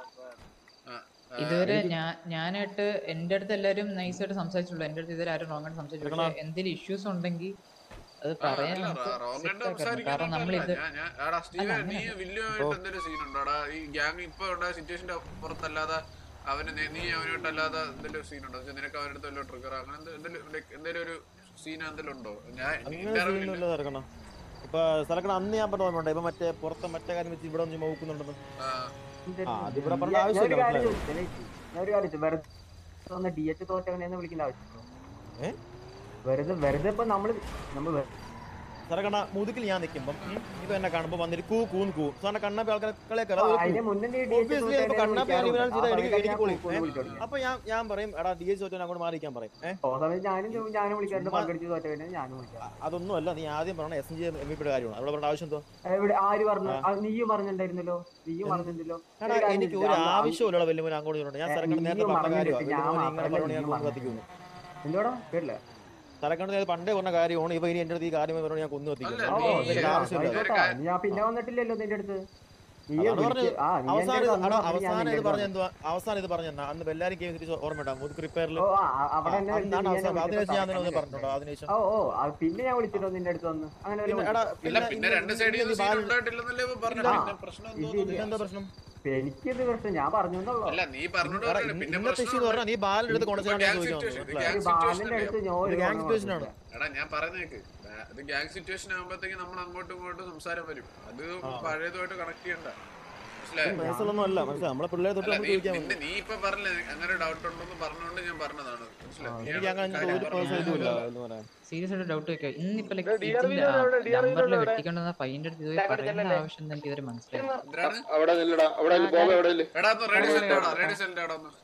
ആ, ആ, ഇതുവരെ ഞാൻ ഞാനായിട്ട് എന്റെ അടുത്ത് എല്ലാരും നൈസായിട്ട് സംസാരിച്ചുള്ളൂ എന്റെ അടുത്ത് ഇതുവരെ ആരും റോങ് ആയിട്ട് സംസാരിച്ചു പക്ഷെ എന്തെങ്കിലും ഇഷ്യൂസ് ഉണ്ടെങ്കിൽ അത് പറയാൻ അല്ല, നമുക്ക് റ- wrong set ആയിട്ട് ആക്കണം. കാരണം സംസാരിക്കാനായിട്ടല്ല. നമ്മളിത് ഞാൻ- ഞാൻ- എടാ, സ്റ്റീവേ, നീ വില്ലുമായിട്ട് എന്തെങ്കിലും scene ഉണ്ടോടാ? ഈ gang ഇപ്പൊ ഉണ്ടായ situation ന്റെ പുറത്തല്ലാതെ അവന് നീ- നീ അവനുമായിട്ടല്ലാതെ എന്തെങ്കിലും സീൻ ഉണ്ടോ എന്ന് വെച്ചാ നിനക്ക് അവരുടെ അടുത്ത് വല്ല ട്രിഗർ അങ്ങനെ എന്തെ- എന്തെങ്കിലും like എന്തെങ്കിലും ഒരു സീൻ എന്തെങ്കിലും ഉണ്ടോ ഞാൻ എന്റെ അറിവിലില്ല. ഇറക്കണം ഇപ്പൊ സ്ഥലക്കണ അന്ന് ഞാൻ പറഞ്ഞ ഓർമ്മയുണ്ട് ഇപ്പൊ മറ്റേ പുറത്തെ മറ്റേ കാര്യം വെച്ച് ഇവിടെ ഒന്ന് നോക്കുന്നുണ്ടെന്ന് ആ, ആ, അതിവിടെ ഞാൻ- പറഞ്ഞ ഞാൻ ഒരു ആവശ്യമില്ല, കാര്യം മനസ്സിലായോ? ചോദിച്ചേ, ലേച്ചി. ഞാൻ ഒരു കാര്യം ചോദിച്ചു. വെറുതെ ഒന്ന് ഡി എച്ച് തോറ്റവനെന്ന് വിളിക്കേണ്ട ആവശ്യം ഏ? വെറുതെ വെറുതെ ഇപ്പൊ നമ്മള് നമ്മള് വെ- സ്ഥലക്കണ മുതുക്കിൽ ഞാൻ നിൽക്കുമ്പം ഇപ്പൊ എന്നെ കാണുമ്പോ വന്നിട്ട് കൂ കൂന്ന് കൂ സാറിന്റെ കണ്ണപ്പ ആൾക്കാരെ കളിയാക്കാറ് അത് അതിന് കൂ. മുന്നേ നീ ഡി എച്ച് Obviously, ഇപ്പൊ കണ്ണാപ്പി അനിമലാണ് ചെയ്താൽ എനിക്ക് എനിക്ക് പൊളി ഏ? വിളിച്ചോളൂ അപ്പൊ ഞാൻ ഞാൻ പറയും എടാ ഡി എസ് തോറ്റാൻ അങ്ങോട്ട് മാറിക്കാൻ പറയും ഏഹ് ഓ സമയത്ത് ഞാനും ചോ- ഞാനും വിളിക്കാറുണ്ട് പങ്കെടുത്ത് തോറ്റവനെ ഞാനും വിളിക്കാം അതൊന്നും അല്ല നീ ആദ്യം പറഞ്ഞ എസ് എൻ ജി എം പിയുടെ കാര്യമാണ് അവിടെ പറഞ്ഞ ആവശ്യം എന്തോ ഇവിടെ ആര് പറഞ്ഞു ആ, നീയും പറഞ്ഞിട്ടുണ്ടായിരുന്നല്ലോ നീയും പറഞ്ഞിട്ടുണ്ടല്ലോ എടാ ഒരു കാര്യം എനിക്ക് ഒരു ചോദിച്ചു. ആ, ആവശ്യമില്ല വെല്ലുവിനെ അങ്ങോട്ട് ഇങ്ങോട്ട് ഞാൻ ഏ, സ്ഥലക്കണ്ട നേരത്തെ നീയും പറഞ്ഞ കാര്യമാണ് പറഞ്ഞിട്ട് ഞാൻ വെല്ലുവിനെ ഇങ്ങനെ മാത്രമല്ല, പറഞ്ഞു ഞാൻ നീയും കൊന്നു കത്തിക്കുന്നു എന്തോടാ കേട്ടില്ല സ്ഥലക്കണ്ട നേരത്തെ പണ്ടേ പറഞ്ഞ കാര്യമാണ് ഇപ്പൊ ഇനി എന്റെ അടുത്ത് ഈ കാര്യം പറഞ്ഞു ഞാൻ കൊന്നു കത്തിക്കുന്നു അല്ല, ഓ നീ- അതിന്റെ ആ, ആവശ്യമില്ല ഒരു ആയിക്കോട്ടെ. കാര്യം- ഞാൻ പിന്നെ വന്നിട്ടില്ലല്ലോ നിന്റെ അടുത്ത് നീ അതാണ് വിളിച്ച്- പറഞ്ഞത്. ആ, നീ എൻ്റെ അവസാനം അടുത്ത് ഇത് വന്നു അടാ, പറഞ്ഞ് ഞാൻ അവസാനം നിന്റെ ഇത് അടുത്ത് പറഞ്ഞ വന്നു. എന്തുവാ അവസാനം ഇത് പറഞ്ഞ എന്നാ അന്ന് ബെല്ലാരി ഗെയിം തിരിച്ച് ഓർമ്മ മുതുക്ക് റിപ്പയറിൽ ഓ ആ, ആ, അവിടെ എന്നെ വിളിച്ച് അന്നാണ് നീ എന്നെ അവസാനം അതിനുശേഷം ഞാൻ വിളിച്ചപ്പോൾ നിന്നെ പറഞ്ഞിട്ടുണ്ടോ അതിനുശേഷം ഓ ഓ അത് പിന്നെ ഞാൻ വിളിച്ചിട്ടോ നിന്റെ അടുത്ത് വന്ന് അങ്ങനെ വല്ലതും പിന്നെ എടാ ഇല്ല പിന്നെ പിന്നെ ഇന്ന് രണ്ട് ഇന്ന് സൈഡിൽ നീ സീൻ ബാൽ- ഉണ്ടായിട്ടില്ലെന്നല്ലേ ഇപ്പൊ പറഞ്ഞത് ആ. പിന്നെ പ്രശ്നം ഇത് എന്തോന്ന് പിന്നെ എന്താ പ്രശ്നം വിളിച്ചു. എനിക്കിത് പ്രശ്നം ഞാൻ പറഞ്ഞു എന്നുള്ളൂ അല്ല നീ പറഞ്ഞോണ്ട് എടാ, പറഞ്ഞില്ല. ഇന്ന് പിന്നെ ഇന്നത്തെ ഇഷ്യൂ എന്ന് പ്രശ്നം പറഞ്ഞാൽ നീ ബാലിന്റെ അടുത്ത് ഇപ്പൊ കൊണ്ടുവച്ചാണ് gang ചോദിക്കാൻ situation, ഇത് മനസ്സിലായോ? gang ഒരു situation ബാലിന്റെ അടുത്ത് അല്ലേ? ഞാൻ ഒരു ഒരു gang ഗുണം situation ആണ്. പറഞ്ഞില്ല. എടാ ഞാൻ പറഞ്ഞേക്ക് ഇത് ഗ്യാങ് സിറ്റുവേഷൻ ആകുമ്പോഴത്തേക്ക് നമ്മൾ അങ്ങോട്ടും ഇങ്ങോട്ടും സംസാരം വരും അത് പഴയതുമായിട്ട് കണക്ട് ചെയ്യണ്ട മനസ്സിലായോ വയസ്സുള്ളൊന്നും അല്ല മനസ്സിലായി നമ്മളെ പിള്ളേരെ തൊട്ട് അല്ല നമ്മൾ നീ ചോദിക്കാൻ നിന്റെ നീ ഇപ്പൊ പറഞ്ഞില്ലേ അങ്ങനെ ഡൗട്ട് ഉണ്ടെന്ന് പറഞ്ഞോണ്ട് ഞാൻ പറഞ്ഞതാണ് മനസ്സിലായോ നീ എനിക്ക് ആണ് അങ്ങനെ കാര്യം ഒരു പറഞ്ഞത്. പേഴ്സൺ ഇതുമില്ല എന്ന് പറയാൻ സീരിയസ് ആയിട്ട് ഡൗട്ട് വെക്കാം ഇന്നിപ്പോ ലൈക്ക് ഇതിന്റെ നമ്പറിൽ വെട്ടിക്കൊണ്ടുവന്ന പയ്യന്റെ അടുത്ത് ഇതുവരെ പറയേണ്ട ആവശ്യം എന്താ എനിക്ക് ഇതുവരെ മനസ്സിലായി എന്തിനാണ് അവിടെ നില്ലടാ അവിടെ ബോബ എവിടെ ഇല്ലേ എടാ ഒന്ന് റെഡി സെന്റ് ആടാ റെഡി സെന്റ് ആടാ ഒന്ന്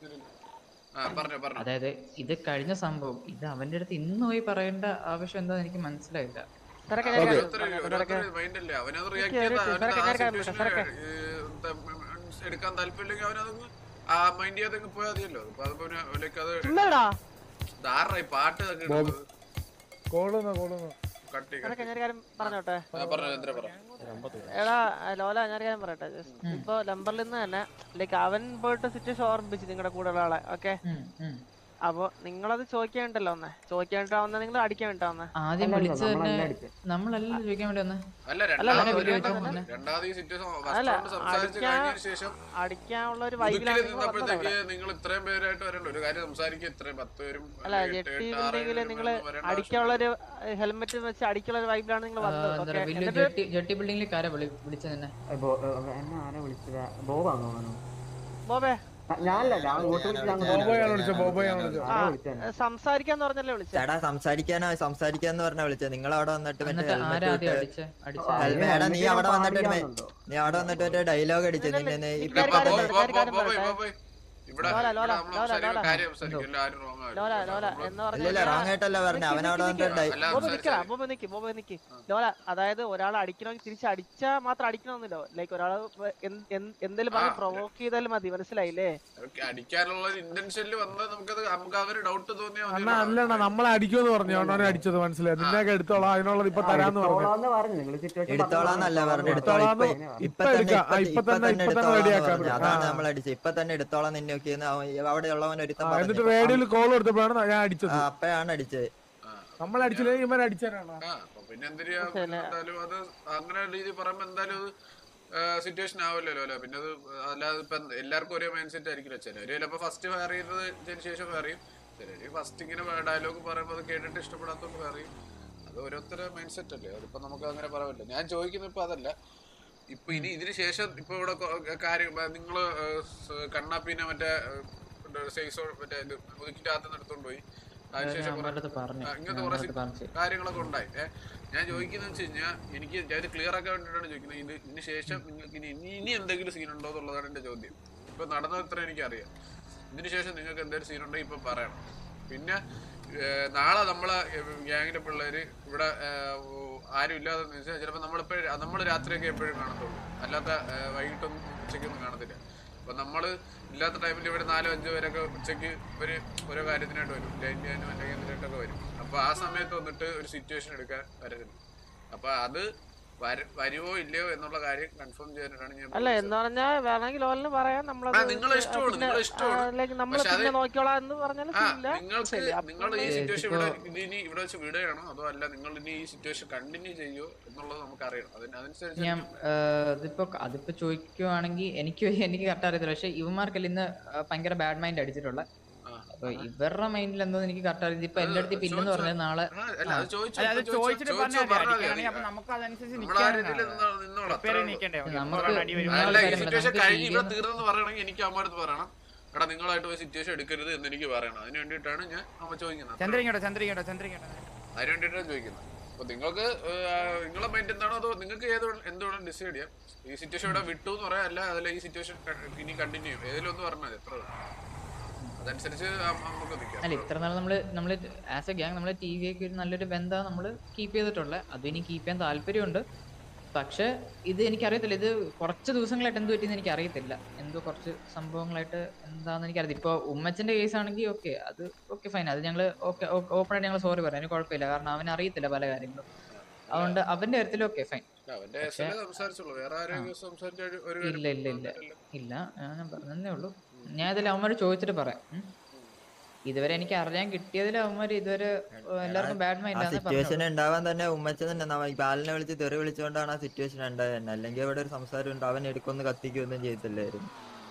ആ പറഞ്ഞോ പറഞ്ഞോ അതായത് ഇത് കഴിഞ്ഞ സംഭവം ഇത് അവന്റെ അടുത്ത് ഇന്ന് പോയി പറയേണ്ട ആവശ്യം എന്താന്ന് എനിക്ക് മനസ്സിലായില്ല തിരക്ക് ഓക്കേ. ഓരോരുത്തര് ഓരോരുത്തര് mind അല്ലേ അവനത് റിയാക്ട് ചെയ്താ കേറിയിട്ട് അവനത് ആ തിരക്ക് കേറി situation തിരക്ക്. ഏ, എടുക്കാൻ താല്പര്യമില്ലെങ്കിൽ അവനതങ്ങ് ആ മൈൻഡ് ചെയ്യാതെ പോയാൽ മതിയല്ലോ അപ്പൊ അതിപ്പോ ലൈക്ക് അത് ചുമ്മാടാ ധാരണ പാട്ട് ഒക്കെ ഇടുന്നത് കോളുന്നു കോളുന്നു കട്ടി തിരക്ക് കട്ടി ഞാൻ ഒരു കാര്യം പറഞ്ഞോട്ടെ ആ പറഞ്ഞോ എന്തിനാ പറ എടാ ലോല ഞാൻ ഒരു കാര്യം പറയട്ടെ just ഇപ്പൊ നമ്പറിൽ നിന്ന് തന്നെ ലൈക്ക് അവൻ പോയിട്ട് സിറ്റുവേഷൻ ഓർമ്മിപ്പിച്ചു നിങ്ങളുടെ കൂടെ ഉള്ള ആളെ ഓക്കെ ഉം, ഉം. അപ്പൊ നിങ്ങളത് ചോദിക്കാണ്ടല്ലോ ഒന്നേ ചോദിക്കാണ്ടാവുന്ന നിങ്ങൾ അടിക്കാൻ വേണ്ടിട്ടാവുന്നേ ആദ്യം അല്ലല്ല, വിളിച്ച് തന്നെ നമ്മളല്ല അടിച്ചത്. നമ്മളല്ല ചോദിക്കാൻ വേണ്ടി വന്നേ അല്ല അല്ല, രണ്ടാമത് അവനെ ഒരു വിളിച്ച് രണ്ടാമത് വന്നെ. രണ്ടാമത് ഈ സിറ്റുവേഷൻ അല്ല, സംസാരിച്ച് അടിക്കാൻ- കഴിഞ്ഞതിന് ശേഷം അടിക്കാനുള്ള ഒരു മുതുക്കില് വൈകിലാണ് നിങ്ങൾ വന്നത് നിന്നപ്പോഴത്തേക്ക് അവിടെ നിങ്ങൾ ഇത്രയും പേരായിട്ട് വരണ്ട ഒരു കാര്യം സംസാരിക്കുക ഇത്രയും പത്ത് പേരും അല്ല എട്ട്, ജെട്ടി എട്ട്, ആറ് ബിൽഡിങ്ങില് പേരും നിങ്ങൾ ഒന്നും വരേണ്ട അടിക്കാനുള്ള ഒരു ഹെൽമെറ്റ് വെച്ച് അടിക്കാനുള്ള ഒരു വൈബിലാണ് നിങ്ങൾ വന്നത് എന്താ ഓക്കെ പറയാ വലിയ എന്നിട്ട് ജെട്ടി ജെട്ടി ബിൽഡിംഗിൽ കാരാ വിളി വിളിച്ചത് തന്നെ ഏ, ബോ- ഏ, എന്നെ ആരാ വിളിച്ചത് ബോബാന്ന് തോന്നുന്നു ബോബേ ആ, ഞാനല്ല ഞാൻ ഇങ്ങോട്ട് വിളിച്ച് ഞാൻ ബോബോയാണ് വിളിച്ചത് ബോബോയാണ് വിളിച്ചത് ആ ആരാ വിളിച്ചത് സംസാരിക്കാന്ന് പറഞ്ഞല്ലേ വിളിച്ചത് ചേട്ടാ സംസാരിക്കാനോ സംസാരിക്കാന്ന് പറഞ്ഞാ വിളിച്ചത് നിങ്ങൾ അവിടെ വന്നിട്ട് മറ്റേ എന്നിട്ട് helmet ആരാ ആദ്യം ഇട്ട് അടിച്ചേ അടിച്ച ആ, ഹെൽമെ- എടാ നീ helmet അവിടെ വന്നിട്ട് ഒരു മെ- പാടിക്കാന്നുണ്ടോ? നീ അവിടെ വന്നിട്ട് ഒരു ഡയലോഗ് അടിച്ചു നിന്നെ ഇല്ല, നീ- ഇല്ല, ഇപ്പൊ ഇല്ല, തന്നെ ഇല്ല, ബോ- ഒരു കാര്യം ബോ- ബോ- പറയട്ടെ. ബോ- ബോ- ഇവിടെ ലോല, ലോല, ഇവിടെ നമ്മൾ ലോല, സംസാരിക്കുന്ന ലോല. കാര്യം സംസാരിക്കില്ല ആരും wrong ആവില്ല. ലോല ലോല നമ്മള് എന്ന് ഇല്ല ഇല്ല പറഞ്ഞാൽ റോങ് ആയിട്ടല്ല പറഞ്ഞ അവൻ അവിടെ വന്നിട്ട് ഡയ- എല്ലാം ബോബ് നിക്കടാ സംസാരിച്ചാ ബോബ് നിക്ക് ബോബ് നിക്ക് ലോല അതായത് ഒരാൾ അടിക്കണമെങ്കിൽ തിരിച്ച് അടിച്ചാ മാത്രം അടിക്കണമെന്നില്ലോ ലൈക്ക് ഒരാൾ എന്തെങ്കിലും പറഞ്ഞ് ആ. പ്രൊവോക്ക് ചെയ്താലും മതി മനസ്സിലായില്ലേ അവർക്ക് അടിക്കാനുള്ള ഇന്റൻഷനിൽ വന്നാൽ നമുക്കത് നമുക്ക് അവര് ഡൗട്ട് തോന്നിയാൽ അണ്ണ അല്ലണ്ണ നമ്മളെ അടിക്കുമെന്ന് പറഞ്ഞു അവനെ അടിച്ചത് മനസ്സിലായി നിന്നെയൊക്കെ എടുത്തോളാം അതിനുള്ളത് ഇപ്പൊ തരാന്ന് പറഞ്ഞു എടുത്തോളാന്ന് പറഞ്ഞു നിങ്ങൾ സിറ്റുവേഷൻ എടുത്തോളാന്നല്ല പറഞ്ഞു എടുത്തോളാം ഇപ്പൊ എടുത്തോളാന്ന് ഇപ്പൊ ഇപ്പൊ തന്നെ എടുക്കാം. ആ, ഇപ്പൊ ഇപ്പൊ തന്നെ- തന്നെ ഇപ്പൊ തന്നെ എടുത്തോളാന്ന് ready ആക്കാം. പറഞ്ഞു അതാണ് ആ. നമ്മൾ അടിച്ചത് ഇപ്പൊ തന്നെ എടുത്തോളാം നിന്നെ നോക്കിയെന്ന് അവൻ അവിടെ ഉള്ളവൻ ഒരുത്തൻ ആ, എന്നിട്ട് പറഞ്ഞു റേഡിയോയിൽ കോൾ കൊടുത്തപ്പോഴാണ് ഞാൻ അടിച്ചത് ആ, അപ്പഴാണ് അടിച്ചത് നമ്മൾ അടിച്ചില്ലെങ്കിൽ ഇവൻ അടിച്ചാലാണ് ആ അപ്പൊ പിന്നെ എന്തിനാ എന്തായാലും അത് അങ്ങനെ രീതി പറയുമ്പോ എന്തായാലും സിറ്റുവേഷൻ ആവില്ലല്ലോ അല്ലെ പിന്നെ അത് അല്ലാതെ ഇപ്പൊ എന്ത് എല്ലാവർക്കും ഒരേ മൈൻഡ് സെറ്റ് ആയിരിക്കില്ല ചിലര് ചിലപ്പോ ഫസ്റ്റ് ഫയർ ചെയ്തതിന് ശേഷം ഫയർ ചെയ്യും ചിലര് ഫസ്റ്റ് ഇങ്ങനെ ഡയലോഗ് പറയുമ്പോൾ അത് കേട്ടിട്ട് ഇഷ്ടപ്പെടാത്തോണ്ട് ഫയർ ചെയ്യും അത് ഓരോരുത്തരുടെ മൈൻഡ് സെറ്റ് അല്ലേ അതിപ്പോ നമുക്ക് അങ്ങനെ പറയാൻ പറ്റില്ല ഞാൻ ചോദിക്കുന്നത് ഇപ്പൊ അതല്ല ഇപ്പൊ ഇനി ഇതിന് ശേഷം ഇപ്പൊ ഇവിടെ കൊ- കാര്യം നിങ്ങള് കണ്ണാപ്പിനെ മറ്റേ സൈസോ മറ്റേ ഇത് ഒതുക്കിന്റെ അകത്ത് എടുത്തോണ്ട് പോയി അതിനുശേഷം കുറെ- അവരുടെ പറഞ്ഞു ആ, ഇങ്ങനത്തെ കുറെ സി- കാര്യങ്ങളൊക്കെ ഉണ്ടായി ഏ ഞാൻ ചോദിക്കുന്നത് വെച്ച് കഴിഞ്ഞാൽ എനിക്ക് ഞാൻ ക്ലിയർ ആക്കാൻ വേണ്ടിയിട്ടാണ് ചോദിക്കുന്നത് ഇത് ഇതിന് ശേഷം നിങ്ങൾക്ക് ഇനി ഇനി ഇനി എന്തെങ്കിലും സീൻ ഉണ്ടോ എന്നുള്ളതാണ് എന്റെ ചോദ്യം ഇപ്പൊ നടന്നത് ഇത്ര എനിക്കറിയാം ഇതിന് ശേഷം നിങ്ങൾക്ക് എന്തെങ്കിലും സീൻ ഉണ്ടെങ്കിൽ ഇപ്പൊ പറയണം പിന്നെ ഏ, നാളെ നമ്മളെ ഗ്യാങ്ങിന്റെ പിള്ളേര് ഇവിടെ ഏ, ഓ, ആരും ഇല്ലാതെ വെച്ചാൽ ചിലപ്പോൾ നമ്മളിപ്പോഴും നമ്മൾ രാത്രിയൊക്കെ എപ്പോഴും കാണത്തുള്ളൂ അല്ലാത്ത ഏ, വൈകിട്ടൊന്നും ഉച്ചയ്ക്കൊന്നും കാണത്തില്ല അപ്പൊ നമ്മള് ഇല്ലാത്ത ടൈമിൽ ഇവിടെ നാലോ അഞ്ചോ പേരൊക്കെ ഉച്ചയ്ക്ക് ഒരു ഓരോ കാര്യത്തിനായിട്ട് വരും ലൈറ്റ് ചെയ്യാനും അല്ലെങ്കിൽ എന്തിനായിട്ടൊക്കെ വരും അപ്പൊ ആ സമയത്ത് വന്നിട്ട് ഒരു സിറ്റുവേഷൻ എടുക്കാൻ വരരുത് അപ്പൊ അത് വര- വരുവോ ഇല്ലയോ എന്നുള്ള കാര്യം കൺഫേം ചെയ്യാനായിട്ടാണ് ഞാൻ അല്ല എന്ന് പറഞ്ഞാൽ വേണമെങ്കിൽ ഓലിന് പറയാം നമ്മളത് ആ, നിങ്ങളെ ഇഷ്ടമാണ്, പിന്നെ, നിങ്ങളെ ഇഷ്ടമാണ്. ആ, like നമ്മള് പക്ഷെ അത് പിന്നെ നോക്കിയോളാം എന്ന് പറഞ്ഞാലും ആ ഇല്ല നിങ്ങൾക്ക് ശരി, അപ്പൊ നിങ്ങൾ ഈ നമ്മള് സിറ്റുവേഷൻ ഇവിടെ ഇത് ഇനി ഇവിടെ വെച്ച് വിടുകയാണോ അതോ അല്ല നിങ്ങൾ ഇനി ഈ സിറ്റുവേഷൻ കണ്ടിന്യൂ ചെയ്യോ എന്നുള്ളത് നമുക്ക് അറിയണം അതിന് അതനുസരിച്ച് ഞാൻ ഏഹ്, അതിപ്പോ അതിപ്പോ ചോദിക്കുവാണെങ്കിൽ എനിക്ക് എനിക്ക് കറക്റ്റ് അറിയത്തില്ല പക്ഷെ ഇവന്മാർക്കല്ല ഇന്ന് ആ, ഭയങ്കര ബാഡ് മൈൻഡ് അടിച്ചിട്ടുള്ള ആ. അപ്പൊ ഇവരുടെ മൈൻഡിൽ എന്തോ എനിക്ക് കറക്റ്റ് അറിയില്ല ഇപ്പൊ എന്റെ അടുത്ത് ഇപ്പൊ ഇല്ലെന്ന് പറഞ്ഞത് നാളെ ആ, അല്ല അത് ചോദിച്ചോ അല്ല, അത് ഇപ്പൊ ചോദിച്ചോ, ചോദിച്ചിട്ട് ചോദിച്ചോ, പറഞ്ഞാൽ മതി. പറഞ്ഞാൽ മതി. അടിക്കുകയാണെങ്കിൽ അപ്പൊ നമുക്ക് അതനുസരിച്ച് നമ്മൾ ആ നിൽക്കാനാണ്. രീതിയിൽ നിന്നോ- നിന്നോളാം Prepare അത്രേ ചെയ്ത് ഉള്ളൂ. നിൽക്കണ്ടേ? നമുക്ക് ഒരാൾ അടി വരുമ്പോൾ അല്ല ഈ കാര്യമില്ല, സിറ്റുവേഷൻ നമുക്ക് കഴിഞ്ഞ് ഇവിടെ ചെയ്യാൻ- തീർന്നെന്ന് പറയണമെങ്കിൽ എനിക്ക് അമ്മടുത്ത് പറയണം എടാ നിങ്ങളായിട്ട് പോയി സിറ്റുവേഷൻ എടുക്കരുത് എന്ന് എനിക്ക് പറയണം അതിന് വേണ്ടിയിട്ടാണ് ഞാൻ അമ്മ ചോദിക്കുന്നത് ചന്ദ്രൻ ഇങ്ങോട്ടോ ചന്ദ്രൻ ഇങ്ങോട്ടോ ചന്ദ്രൻ ഇങ്ങോട്ടോ അതിന് വേണ്ടിയിട്ടാണ് ചോദിക്കുന്നത് അപ്പൊ നിങ്ങൾക്ക് ഏഹ്, നിങ്ങളെ മൈൻഡ് എന്താണോ അതോ നിങ്ങൾക്ക് ഏത് വേണം- എന്ത് വേണം ഡിസൈഡ് ചെയ്യാം ഈ സിറ്റുവേഷൻ ഇവിടെ വിട്ടു എന്ന് പറയാം അല്ല അതല്ല ഈ സിറ്റുവേഷൻ ഇനി കണ്ടിന്യൂ ചെയ്യും ഏതിലും ഒന്ന് പറഞ്ഞാൽ മതി എത്ര അതനുസരിച്ച് ആ- നമുക്ക് നിൽക്കാം അല്ല ഇത്ര നാൾ നമ്മള് നമ്മള് ആസ് എ ഗ്യാങ് നമ്മള് ടി വി ഒക്കെ ഒരു നല്ലൊരു ബന്ധം നമ്മള് കീപ്പ് ചെയ്തിട്ടുള്ളത് അതും ഇനി കീപ്പ് ചെയ്യാൻ താല്പര്യമുണ്ട് പക്ഷെ ഇത് എനിക്കറിയത്തില്ല ഇത് കുറച്ച് ദിവസങ്ങളായിട്ട് എന്ത് പറ്റിയെന്ന് എനിക്ക് അറിയത്തില്ല എന്തോ കുറച്ച് സംഭവങ്ങളായിട്ട് എന്താന്ന് എനിക്കറിയത്തില്ല ഇപ്പൊ ഉമ്മച്ചന്റെ കേസ് ആണെങ്കിൽ ഓക്കെ അത് ഓക്കെ ഫൈൻ അത് ഞങ്ങള് ഓക്കെ ഓപ്പൺ ആയിട്ട് ഞങ്ങൾ സോറി പറയാം അതിന് കുഴപ്പമില്ല കാരണം അവൻ അറിയത്തില്ല പല കാര്യങ്ങളും അതുകൊണ്ട് അവന്റെ കാര്യത്തിൽ ഓക്കെ ഫൈൻ അവന്റെ എസ് സംസാരിച്ചുള്ളൂ വേറെ ആരെയും സംസാരിച്ച ഒരു- ഒരു കാര്യം ഇല്ല ഇല്ല ഇല്ല ഇല്ല ആ, ഞാൻ പറഞ്ഞതേ ഉള്ളൂ ഞാൻ ഇതിൽ അവന്മാര് ചോദിച്ചിട്ട് പറയാം ഉം. ഇതുവരെ എനിക്ക് അറിയാൻ കിട്ടിയതിൽ അവന്മാര് ഇതുവരെ ഏഹ്, എല്ലാവർക്കും ബാഡ് ആ മൈൻഡ് സിറ്റുവേഷൻ ഉണ്ടാവാൻ തന്നെ ഉമ്മച്ചൻ തന്നെ നമ്മ- ഈ ബാലിനെ വിളിച്ച് തെറി വിളിച്ചുകൊണ്ടാണ് ആ സിറ്റുവേഷൻ ഉണ്ടായത് തന്നെ അല്ലെങ്കിൽ അവിടെ ഒരു സംസാരം ഉണ്ട് അവൻ എടുക്കൊന്ന് കത്തിക്കൊന്നും ചെയ്തില്ലായിരുന്നു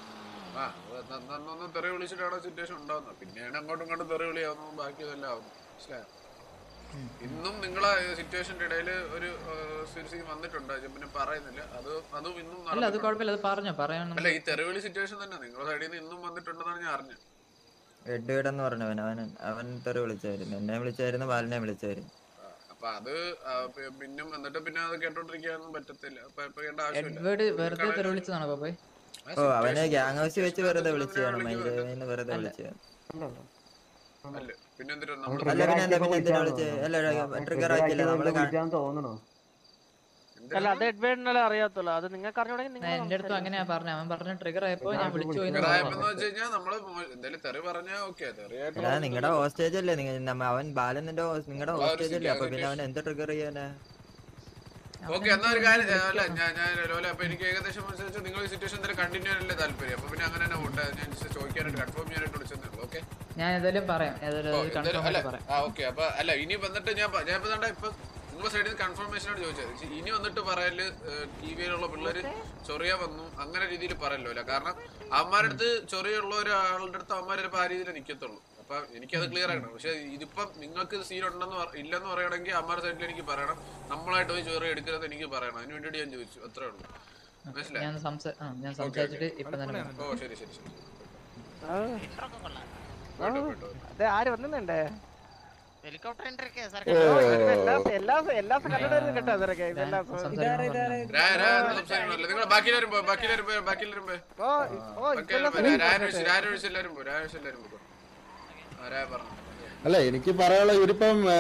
ആ അത് ന- ന- ഒന്ന് തെറി വിളിച്ചിട്ടാണ് സിറ്റുവേഷൻ ഉണ്ടാവുന്നത് പിന്നെയാണ് അങ്ങോട്ടും ഇങ്ങോട്ടും തെറി വിളിയാവുന്നതും ബാക്കി ഇതെല്ലാം ആവുന്നു മനസ്സിലായോ ഇന്നും നിങ്ങളെ സിറ്റുവേഷന്റെ ഇടയിൽ ഒരു സീൻ വന്നിട്ടുണ്ട് അത് പിന്നെ പറയുന്നില്ല അത് അതും ഇന്നും അല്ല അത് നടന്നിട്ടുണ്ട്. കുഴപ്പമില്ല അത് പറഞ്ഞോ പറയാൻ അല്ല ഈ തെറിവിളി സിറ്റുവേഷൻ തന്നെ നിങ്ങളുടെ സൈഡിൽ നിന്ന് ഇന്നും വന്നിട്ടുണ്ടെന്നാണ് ഞാൻ അറിഞ്ഞത് എഡ്വേഡ് എന്ന് പറഞ്ഞവൻ അവൻ അവൻ തെറി വിളിച്ചായിരുന്നു എന്നെ വിളിച്ചായിരുന്നു ബാലിനെ വിളിച്ചായിരുന്നു ആ, അപ്പൊ അത് ആ, പി- പിന്നും എന്നിട്ട് പിന്നെ അത് കേട്ടോണ്ടിരിക്കാനൊന്നും പറ്റത്തില്ല അപ്പൊ ഇപ്പൊ ചെയ്യേണ്ട ആവശ്യമില്ല എഡ്വേർഡ് വെറുതെ തെറി വിളിച്ചതാണോ പാപ്പേ ആ ഓ അവനെ situation- ഗ്യാങ് ഹൗസ് വെച്ച് വെറുതെ situation വിളിച്ചതാണ് എന്തിനാ മൈൻഡ് വിളിക്കുന്നത്? വെറുതെ അല്ല. വിളിച്ചത് അല്ല പിന്നെ എന്തിനാ അവൻ നമ്മള് അല്ല പിന്നെ എന്താ പിന്നെ എന്തിനാ വിളിച്ചാന്ന് വിളിച്ചത് അല്ല തോന്നുന്നു. ട്രിഗർ ആക്കില്ല നമ്മള് കാ- വിളിച്ചാന്ന് തോന്നണു അല്ല അത് എഡ്വേഡിനല്ലേ അറിയാത്തുള്ളൂ അത് നിങ്ങൾക്ക് അറിഞ്ഞോടെങ്കിൽ നിങ്ങൾ എന്റെ അടുത്തും അങ്ങനെയാ പറഞ്ഞ അവൻ പറഞ്ഞ ട്രിഗർ ആയപ്പോ ഞാൻ വിളിച്ചു പോയി എന്ന് ഇറായ്മെന്ന് പറഞ്ഞു. വെച്ച് കഴിഞ്ഞാൽ നമ്മള് മോ- എന്തായാലും തെറി പറഞ്ഞാ ഓക്കെ തെറിയായിട്ട് എടാ നിങ്ങളുടെ ഹോസ്റ്റേജ് അല്ലേ നിങ്ങ നമ്മ- അവൻ ബാലൻ നിന്റെ നിങ്ങളുടെ ആ ഒരു ഹോസ്റ്റേജ് അല്ലേ അപ്പൊ situation. പിന്നെ അവൻ എന്ത് ട്രിഗർ ചെയ്യാനാ ഓക്കെ എന്നാ ഒരു കാര്യം ഏ, അല്ല ഞാൻ ഞാൻ ലോല അപ്പൊ എനിക്ക് ഏകദേശം മനസ്സിലാച്ചു നിങ്ങൾ ഈ സിറ്റുവേഷൻ തന്നെ കണ്ടിന്യൂ ചെയ്യാനല്ലേ താല്പര്യം അപ്പൊ പിന്നെ അങ്ങനെ തന്നെ ഉണ്ട് ഞാൻ just ചോദിക്കാനായിട്ട് കൺഫേം ചെയ്യാനായിട്ട് വിളിച്ചതേ ഉള്ളൂ ഓക്കെ ഞാൻ ഏതായാലും പറയാം ഏതായാലും ഓ, കൺഫേം എന്തായാലും അല്ല ആയിട്ട് പറയാം ആ ഓക്കെ അപ്പൊ അല്ല ഇനി വന്നിട്ട് ഞാൻ പ- ഞാൻ ഇപ്പൊ ദാണ്ട ഇപ്പൊ നിങ്ങളുടെ സൈഡിൽ നിന്ന് കൺഫർമേഷൻ ആണ് ചോദിച്ചത് ചി- ഇനി വന്നിട്ട് പറയല് ടി വിയിലുള്ള പിള്ളേര് ചൊറിയ വന്നു അങ്ങനെ രീതിയിൽ പറയല്ലോ അല്ല കാരണം അവന്മാരുടെ അടുത്ത് ചൊറിയുള്ള ഒരാളുടെ അടുത്ത് അവന്മാർ ചിലപ്പോൾ ആ രീതിയിൽ നിൽക്കത്തുള്ളൂ അപ്പൊ എനിക്കത് ക്ലിയർ ആക്കണം പക്ഷെ ഇതിപ്പം നിങ്ങൾക്ക് സീൻ ഉണ്ടെന്ന് പറ- ഇല്ലെന്ന് പറയണമെങ്കിൽ അമ്മാരുടെ സൈഡിൽ എനിക്ക് പറയണം നമ്മളായിട്ട് പോയി ചൊറിയ എടുക്കരുത് എനിക്ക് പറയണം അതിന് വേണ്ടിയിട്ട് ഞാൻ ചോദിച്ചു അത്രേ ഉള്ളൂ മനസ്സിലായി ഞാൻ സംസാ ആ, ഞാൻ സംസാരിച്ചിട്ട് ഇപ്പൊ തന്നെ പറയാം. ഓ ശരി ശരി ശരി ആ, പോയിട്ട് പോയിട്ട് അതെ ആര് വന്നിട്ടുണ്ടേ ഹെലികോപ്റ്റർ എല്ലാ എല്ലാ എല്ലാ കണ്ടിട്ട് കേട്ടോ അതൊക്കെ ഇതെല്ലാം സംസാരിക്കണം പറഞ്ഞു. രാ രാ എന്ന് സംസാരിക്കണമല്ലോ നിങ്ങൾ ബാക്കിയെല്ലാവരും പോ ബാക്കിയെല്ലാവരും പോ ബാക്കിയെല്ലാവരും പോ ഓ ഓ ഇതെല്ലാം രാജൊഴിച്ച് രാജൊഴിച്ച് എല്ലാവരും പോ രാജൊഴിച്ച് എല്ലാവരും പോ ആരാ പറഞ്ഞു അല്ല എനിക്ക് പറയാനുള്ള ഇവരിപ്പം ഏ,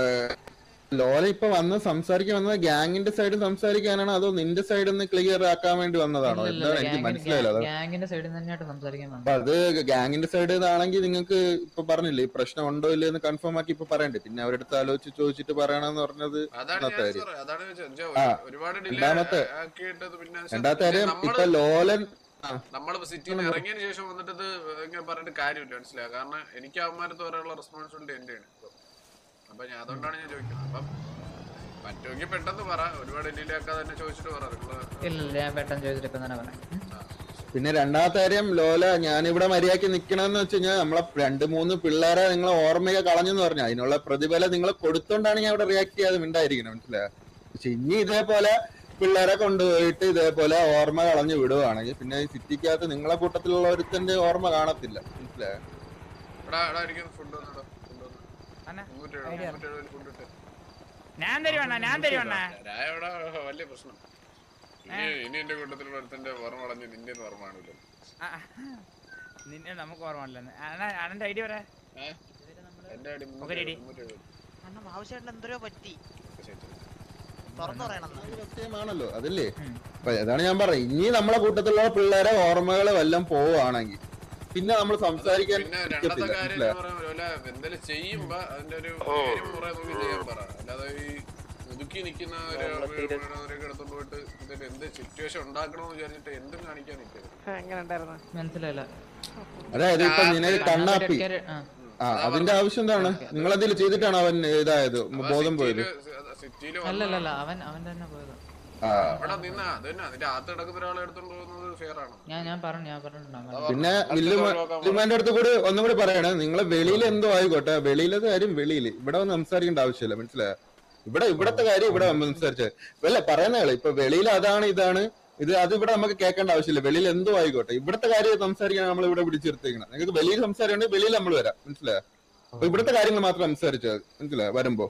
ലോല ഇപ്പൊ വന്ന് സംസാരിക്കാൻ വന്നത് ഗ്യാങ്ങിന്റെ സൈഡ് സംസാരിക്കാനാണോ അതോ നിന്റെ സൈഡിൽ നിന്ന് ക്ലിയർ ആക്കാൻ വേണ്ടി വന്നതാണോ ഇല്ല, ഇല്ല, എന്താണ് എനിക്ക് ഗ്യാങ്ങിന്റെ- മനസ്സിലായില്ല അത് ഗ്യാങ്ങിന്റെ സൈഡിൽ തന്നെയായിട്ട് സംസാരിക്കാൻ അപ്പൊ വന്നത് അത് ഗ്യാങ്ങിന്റെ സൈഡ് ഇതാണെങ്കിൽ നിങ്ങൾക്ക് ഇപ്പൊ പറഞ്ഞില്ലേ ഈ പ്രശ്നം ഉണ്ടോ ഇല്ലയോ എന്ന് കൺഫേം ആക്കി ഇപ്പൊ പറയണ്ടേ പിന്നെ അവരുടെ അടുത്ത് ആലോചിച്ച് ചോദിച്ചിട്ട് പറയണമെന്ന് പറഞ്ഞത് അതാണ് ഇന്നത്തെ ഞാൻ കാര്യം സാറേ, അതാണ് ഞാൻ ചോദിച്ചത്. ആ. ഒരുപാട് ഡിലേ രണ്ടാമത്തെ- ആക്കിയിട്ടത് പിന്നെ രണ്ടാമത്തെ കാര്യം നമ്മള് ഇപ്പൊ ലോലൻ ആ. നമ്മളിപ്പോ സിറ്റിയിൽ നിന്ന് ഇറങ്ങിയതിന് ശേഷം വന്നിട്ട് ഇത് ഇങ്ങനെ പറഞ്ഞിട്ട് കാര്യമില്ല മനസ്സിലായോ കാരണം എനിക്ക് അവന്മാരത്ത് പറയാനുള്ള റെസ്പോൺസിബിലിറ്റി എന്റെയാണ് ഇപ്പൊ. അപ്പൊ ഞാൻ അതുകൊണ്ടാണ് ഞാൻ ചോദിക്കുന്നത് അപ്പം പറ്റുമെങ്കിൽ പെട്ടെന്ന് പറ ഒരുപാട് ഡീലാക്കാതെ തന്നെ ചോദിച്ചിട്ട് പറ നിങ്ങള് ഇല്ല ഇല്ല, ഞാൻ പെട്ടെന്ന് ചോദിച്ചിട്ട് ഇപ്പൊ തന്നെ പറയാം ഉം. പിന്നെ രണ്ടാമത്തെ കാര്യം ലോല ഞാനിവിടെ മര്യാദക്ക് നിക്കണമെന്ന് വെച്ച് കഴിഞ്ഞാൽ നമ്മളെ രണ്ട് മൂന്ന് പിള്ളേരെ നിങ്ങൾ ഓർമ്മയൊക്കെ കളഞ്ഞെന്ന് പറഞ്ഞു അതിനുള്ള പ്രതിഫലം നിങ്ങൾ കൊടുത്തോണ്ടാണ് ഞാൻ ഇവിടെ റിയാക്ട് ചെയ്യാതെ മിണ്ടായിരിക്കുന്നത് മനസ്സിലായോ പക്ഷെ ഇനി ഇതേപോലെ പിള്ളേരെ കൊണ്ടുപോയിട്ട് ഇതേപോലെ ഓർമ്മ കളഞ്ഞു വിടുവാണെങ്കിൽ പിന്നെ ഈ സിറ്റിക്കകത്ത് നിങ്ങളെ കൂട്ടത്തിലുള്ള ഒരുത്തന്റെ ഓർമ്മ കാണത്തില്ല മനസ്സിലായോ എടാ എടാ എനിക്ക് ഫുഡ് വന്നോ ഫുഡ് വന്നു അണ്ണാ, മുന്നൂറ്റി എഴുപത് മുന്നൂറ്റി എഴുപത് ഫുഡ് ഇട്ട് ഞാൻ തരുവണ്ണ ഞാൻ തരുവണ്ണ ഞാൻ ഇവിടെ വലിയ പ്രശ്നം ഇനി ഇനി എന്റെ കൂട്ടത്തിലുള്ള ഒരുത്തന്റെ ഓർമ്മ കളഞ്ഞ് നിന്റെ ഒന്നും ഓർമ്മ കാണില്ല നിന്നെ നമുക്ക് ഓർമ്മയില്ലെന്ന് അണ്ണാ അണ്ണന്റെ ഐഡിയ പറയാ ഏഹ് എന്റെ അടി ഒരു അടി. മുന്നൂറ്റി എഴുപത് അണ്ണ ബാബുശേട്ടൻ എന്തോ പറ്റി ശരി, ശരി. തുറന്നു പറയണം അത് സത്യമാണല്ലോ അതല്ലേ അപ്പൊ അതാണ് ഞാൻ പറഞ്ഞത് ഇനി നമ്മളെ കൂട്ടത്തിലുള്ള പിള്ളേരെ ഓർമ്മകൾ വല്ലതും പോവുകയാണെങ്കിൽ പിന്നെ നമ്മൾ സംസാരിക്കാൻ പിന്നെ രണ്ടാമത്തെ പറ്റത്തില്ല കാര്യം മനസ്സിലായോ എന്ന് പറയുമ്പോൾ പോലെ എന്തെങ്കിലും ചെയ്യുമ്പോ അതിന്റെ ഒരു പേരും മുറ നോക്കി ചെയ്യാൻ പറ അല്ലാതെ ഈ ഒതുക്കി നിൽക്കുന്ന ഒരു എടുത്തോണ്ട് പോയിട്ട് ഇതിന്റെ എന്ത് സിറ്റുവേഷൻ ഉണ്ടാക്കണമെന്ന് വിചാരിച്ചിട്ട് എന്തും കാണിക്കാൻ നിൽക്കരുത് എങ്ങനെ ഉണ്ടായിരുന്നു മനസ്സിലായില്ല അതായത് ഇപ്പൊ നിനക്ക് കണ്ണാപ്പി ആ. ആ അതിന്റെ ആവശ്യം എന്താണ് നിങ്ങൾ എന്തെങ്കിലും ചെയ്തിട്ടാണ് അവൻ ഇതായത് ബോധം പോയത് സിറ്റിയില് അല്ല അല്ല അല്ല അവൻ അവൻ തന്നെ പോയത് ആ അവിടെ നിന്ന അത് തന്നെ അതിന്റെ അകത്ത് കിടക്കുന്ന ഒരാളെ എടുത്തോണ്ട് പോകുന്നത് ഫെയർ ആണ് ഞാൻ ഞാൻ പറഞ്ഞു ഞാൻ പറഞ്ഞിട്ടുണ്ടാകും പിന്നെ വില്ലുമാന്റെ അടുത്ത് കൂടി ഒന്നും കൂടി പറയണേ നിങ്ങളെ വെളിയിൽ എന്തോ ആയിക്കോട്ടെ വെളിയിലത്തെ കാര്യം വെളിയിൽ ഇവിടെ വന്ന് സംസാരിക്കേണ്ട ആവശ്യമില്ല മനസ്സിലായോ ഇവിടെ ഇവിടത്തെ കാര്യം ഇവിടെ വന്ന് സംസാരിച്ചത് അല്ല പറയുന്നേളെ ഇപ്പൊ വെളിയിൽ അതാണ് ഇതാണ് ഇത് അത് ഇവിടെ നമുക്ക് കേൾക്കേണ്ട ആവശ്യമില്ല വെളിയിൽ എന്തോ ആയിക്കോട്ടെ ഇവിടത്തെ കാര്യം സംസാരിക്കാൻ നമ്മൾ ഇവിടെ പിടിച്ചിരുത്തിക്കണം നിങ്ങൾക്ക് വെളിയിൽ സംസാരിക്കണമെങ്കിൽ വെളിയിൽ നമ്മൾ വരാം മനസ്സിലായോ അപ്പൊ ഇവിടത്തെ കാര്യങ്ങൾ മാത്രം സംസാരിച്ചത് മനസ്സിലായോ വരുമ്പോ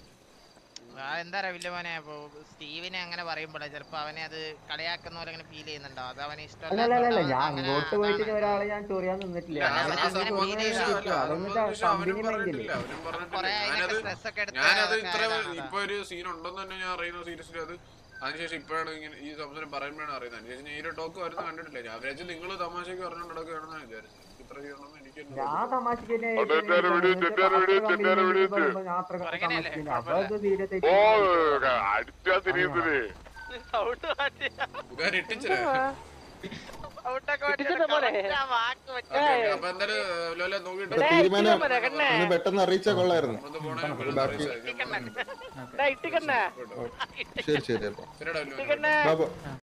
ആ എന്താ അറിയില്ല മോനെ ഇപ്പൊ സ്റ്റീവിനെ അങ്ങനെ പറയുമ്പോഴേ ചിലപ്പോ അവനെ അത് കളിയാക്കുന്ന പോലെ അങ്ങനെ ഫീൽ ചെയ്യുന്നുണ്ടോ അത് അവന് അല്ല അല്ല അല്ല ഇഷ്ടമല്ല ഞാൻ അങ്ങോട്ട് പോയിട്ട് ഇനി ഒരാളെ ഞാൻ ചൊറിയാൻ നിന്നിട്ടില്ല ഞാൻ ഞാൻ ആ അങ്ങനെ സംഭവം തോന്നുന്നത് ഇഷ്ടമല്ല. ചോദിച്ചു. അതൊന്നും അതൊന്നും അവരും കമ്പനി മൈൻഡില് പറഞ്ഞിട്ടില്ല അവരും പറഞ്ഞിട്ടില്ല കൊറേ ഞാനത് അതിനൊക്കെ സ്ട്രെസ് ഒക്കെ എടുത്ത് ഞാനത് അതൊക്കെ ഇത്ര ആയതാണ് ഇപ്പൊ ഒരു സീൻ ഉണ്ടെന്ന് തന്നെ ഞാൻ അറിയുന്നത് സീരിയസ്ലി അത് അതിനുശേഷം ഇപ്പോഴാണ് ഇങ്ങനെ ഈ സംസാരം പറയുമ്പോഴാണ് അറിയുന്നത് അതിനുശേഷം ഞാൻ ഈ ഒരു ടോക്ക് വരുന്ന കണ്ടിട്ടില്ല ഞാൻ വിചാരിച്ചു നിങ്ങൾ തമാശക്ക് പറഞ്ഞുകൊണ്ട് നടക്കുകയാണെന്ന് ഞാൻ വിചാരിച്ചു എനിക്ക് ഇത്ര ചെയ്യണമെന്ന് എനിക്ക് തന്നെ ഞാൻ തമാശക്ക് തന്നെ അവിടെ ഏറ്റവും തെറ്റാറ് വലിയ വിട്, തെറ്റാറ് വിട്, അത്ര തെറ്റാറ് company വിട്. പറയുമ്പോ ഞാൻ അത്ര അങ്ങനെയല്ലേ? തമാശക്കില്ല. അപ്പൊ അത് serious ആയിട്ട് അടിച്ചാ തിരിയുന്നത് ഔട്ട് മാറ്റി ഇതാര് ഇട്ടിച്ചില്ല ഔട്ടൊക്കെ ഇട്ടിട്ട് പോരെ? വാക്ക് പറ്റി അപ്പൊ എന്തായാലും ലോല നോക്കിട്ട് Eh, തീരുമാനം ഇട്ടിട്ട് കണ്ണേ. ഒന്ന് പെട്ടെന്ന് അറിയിച്ചാൽ കൊള്ളായിരുന്നു ഒന്ന് പോണേ ബാക്കി ഡാ, ഇട്ടിക്കണ്ണേ ശരി ശരി അപ്പൊ ശരിടാ ലോല ഇട്ടിക്കണ്ണേ ബാബു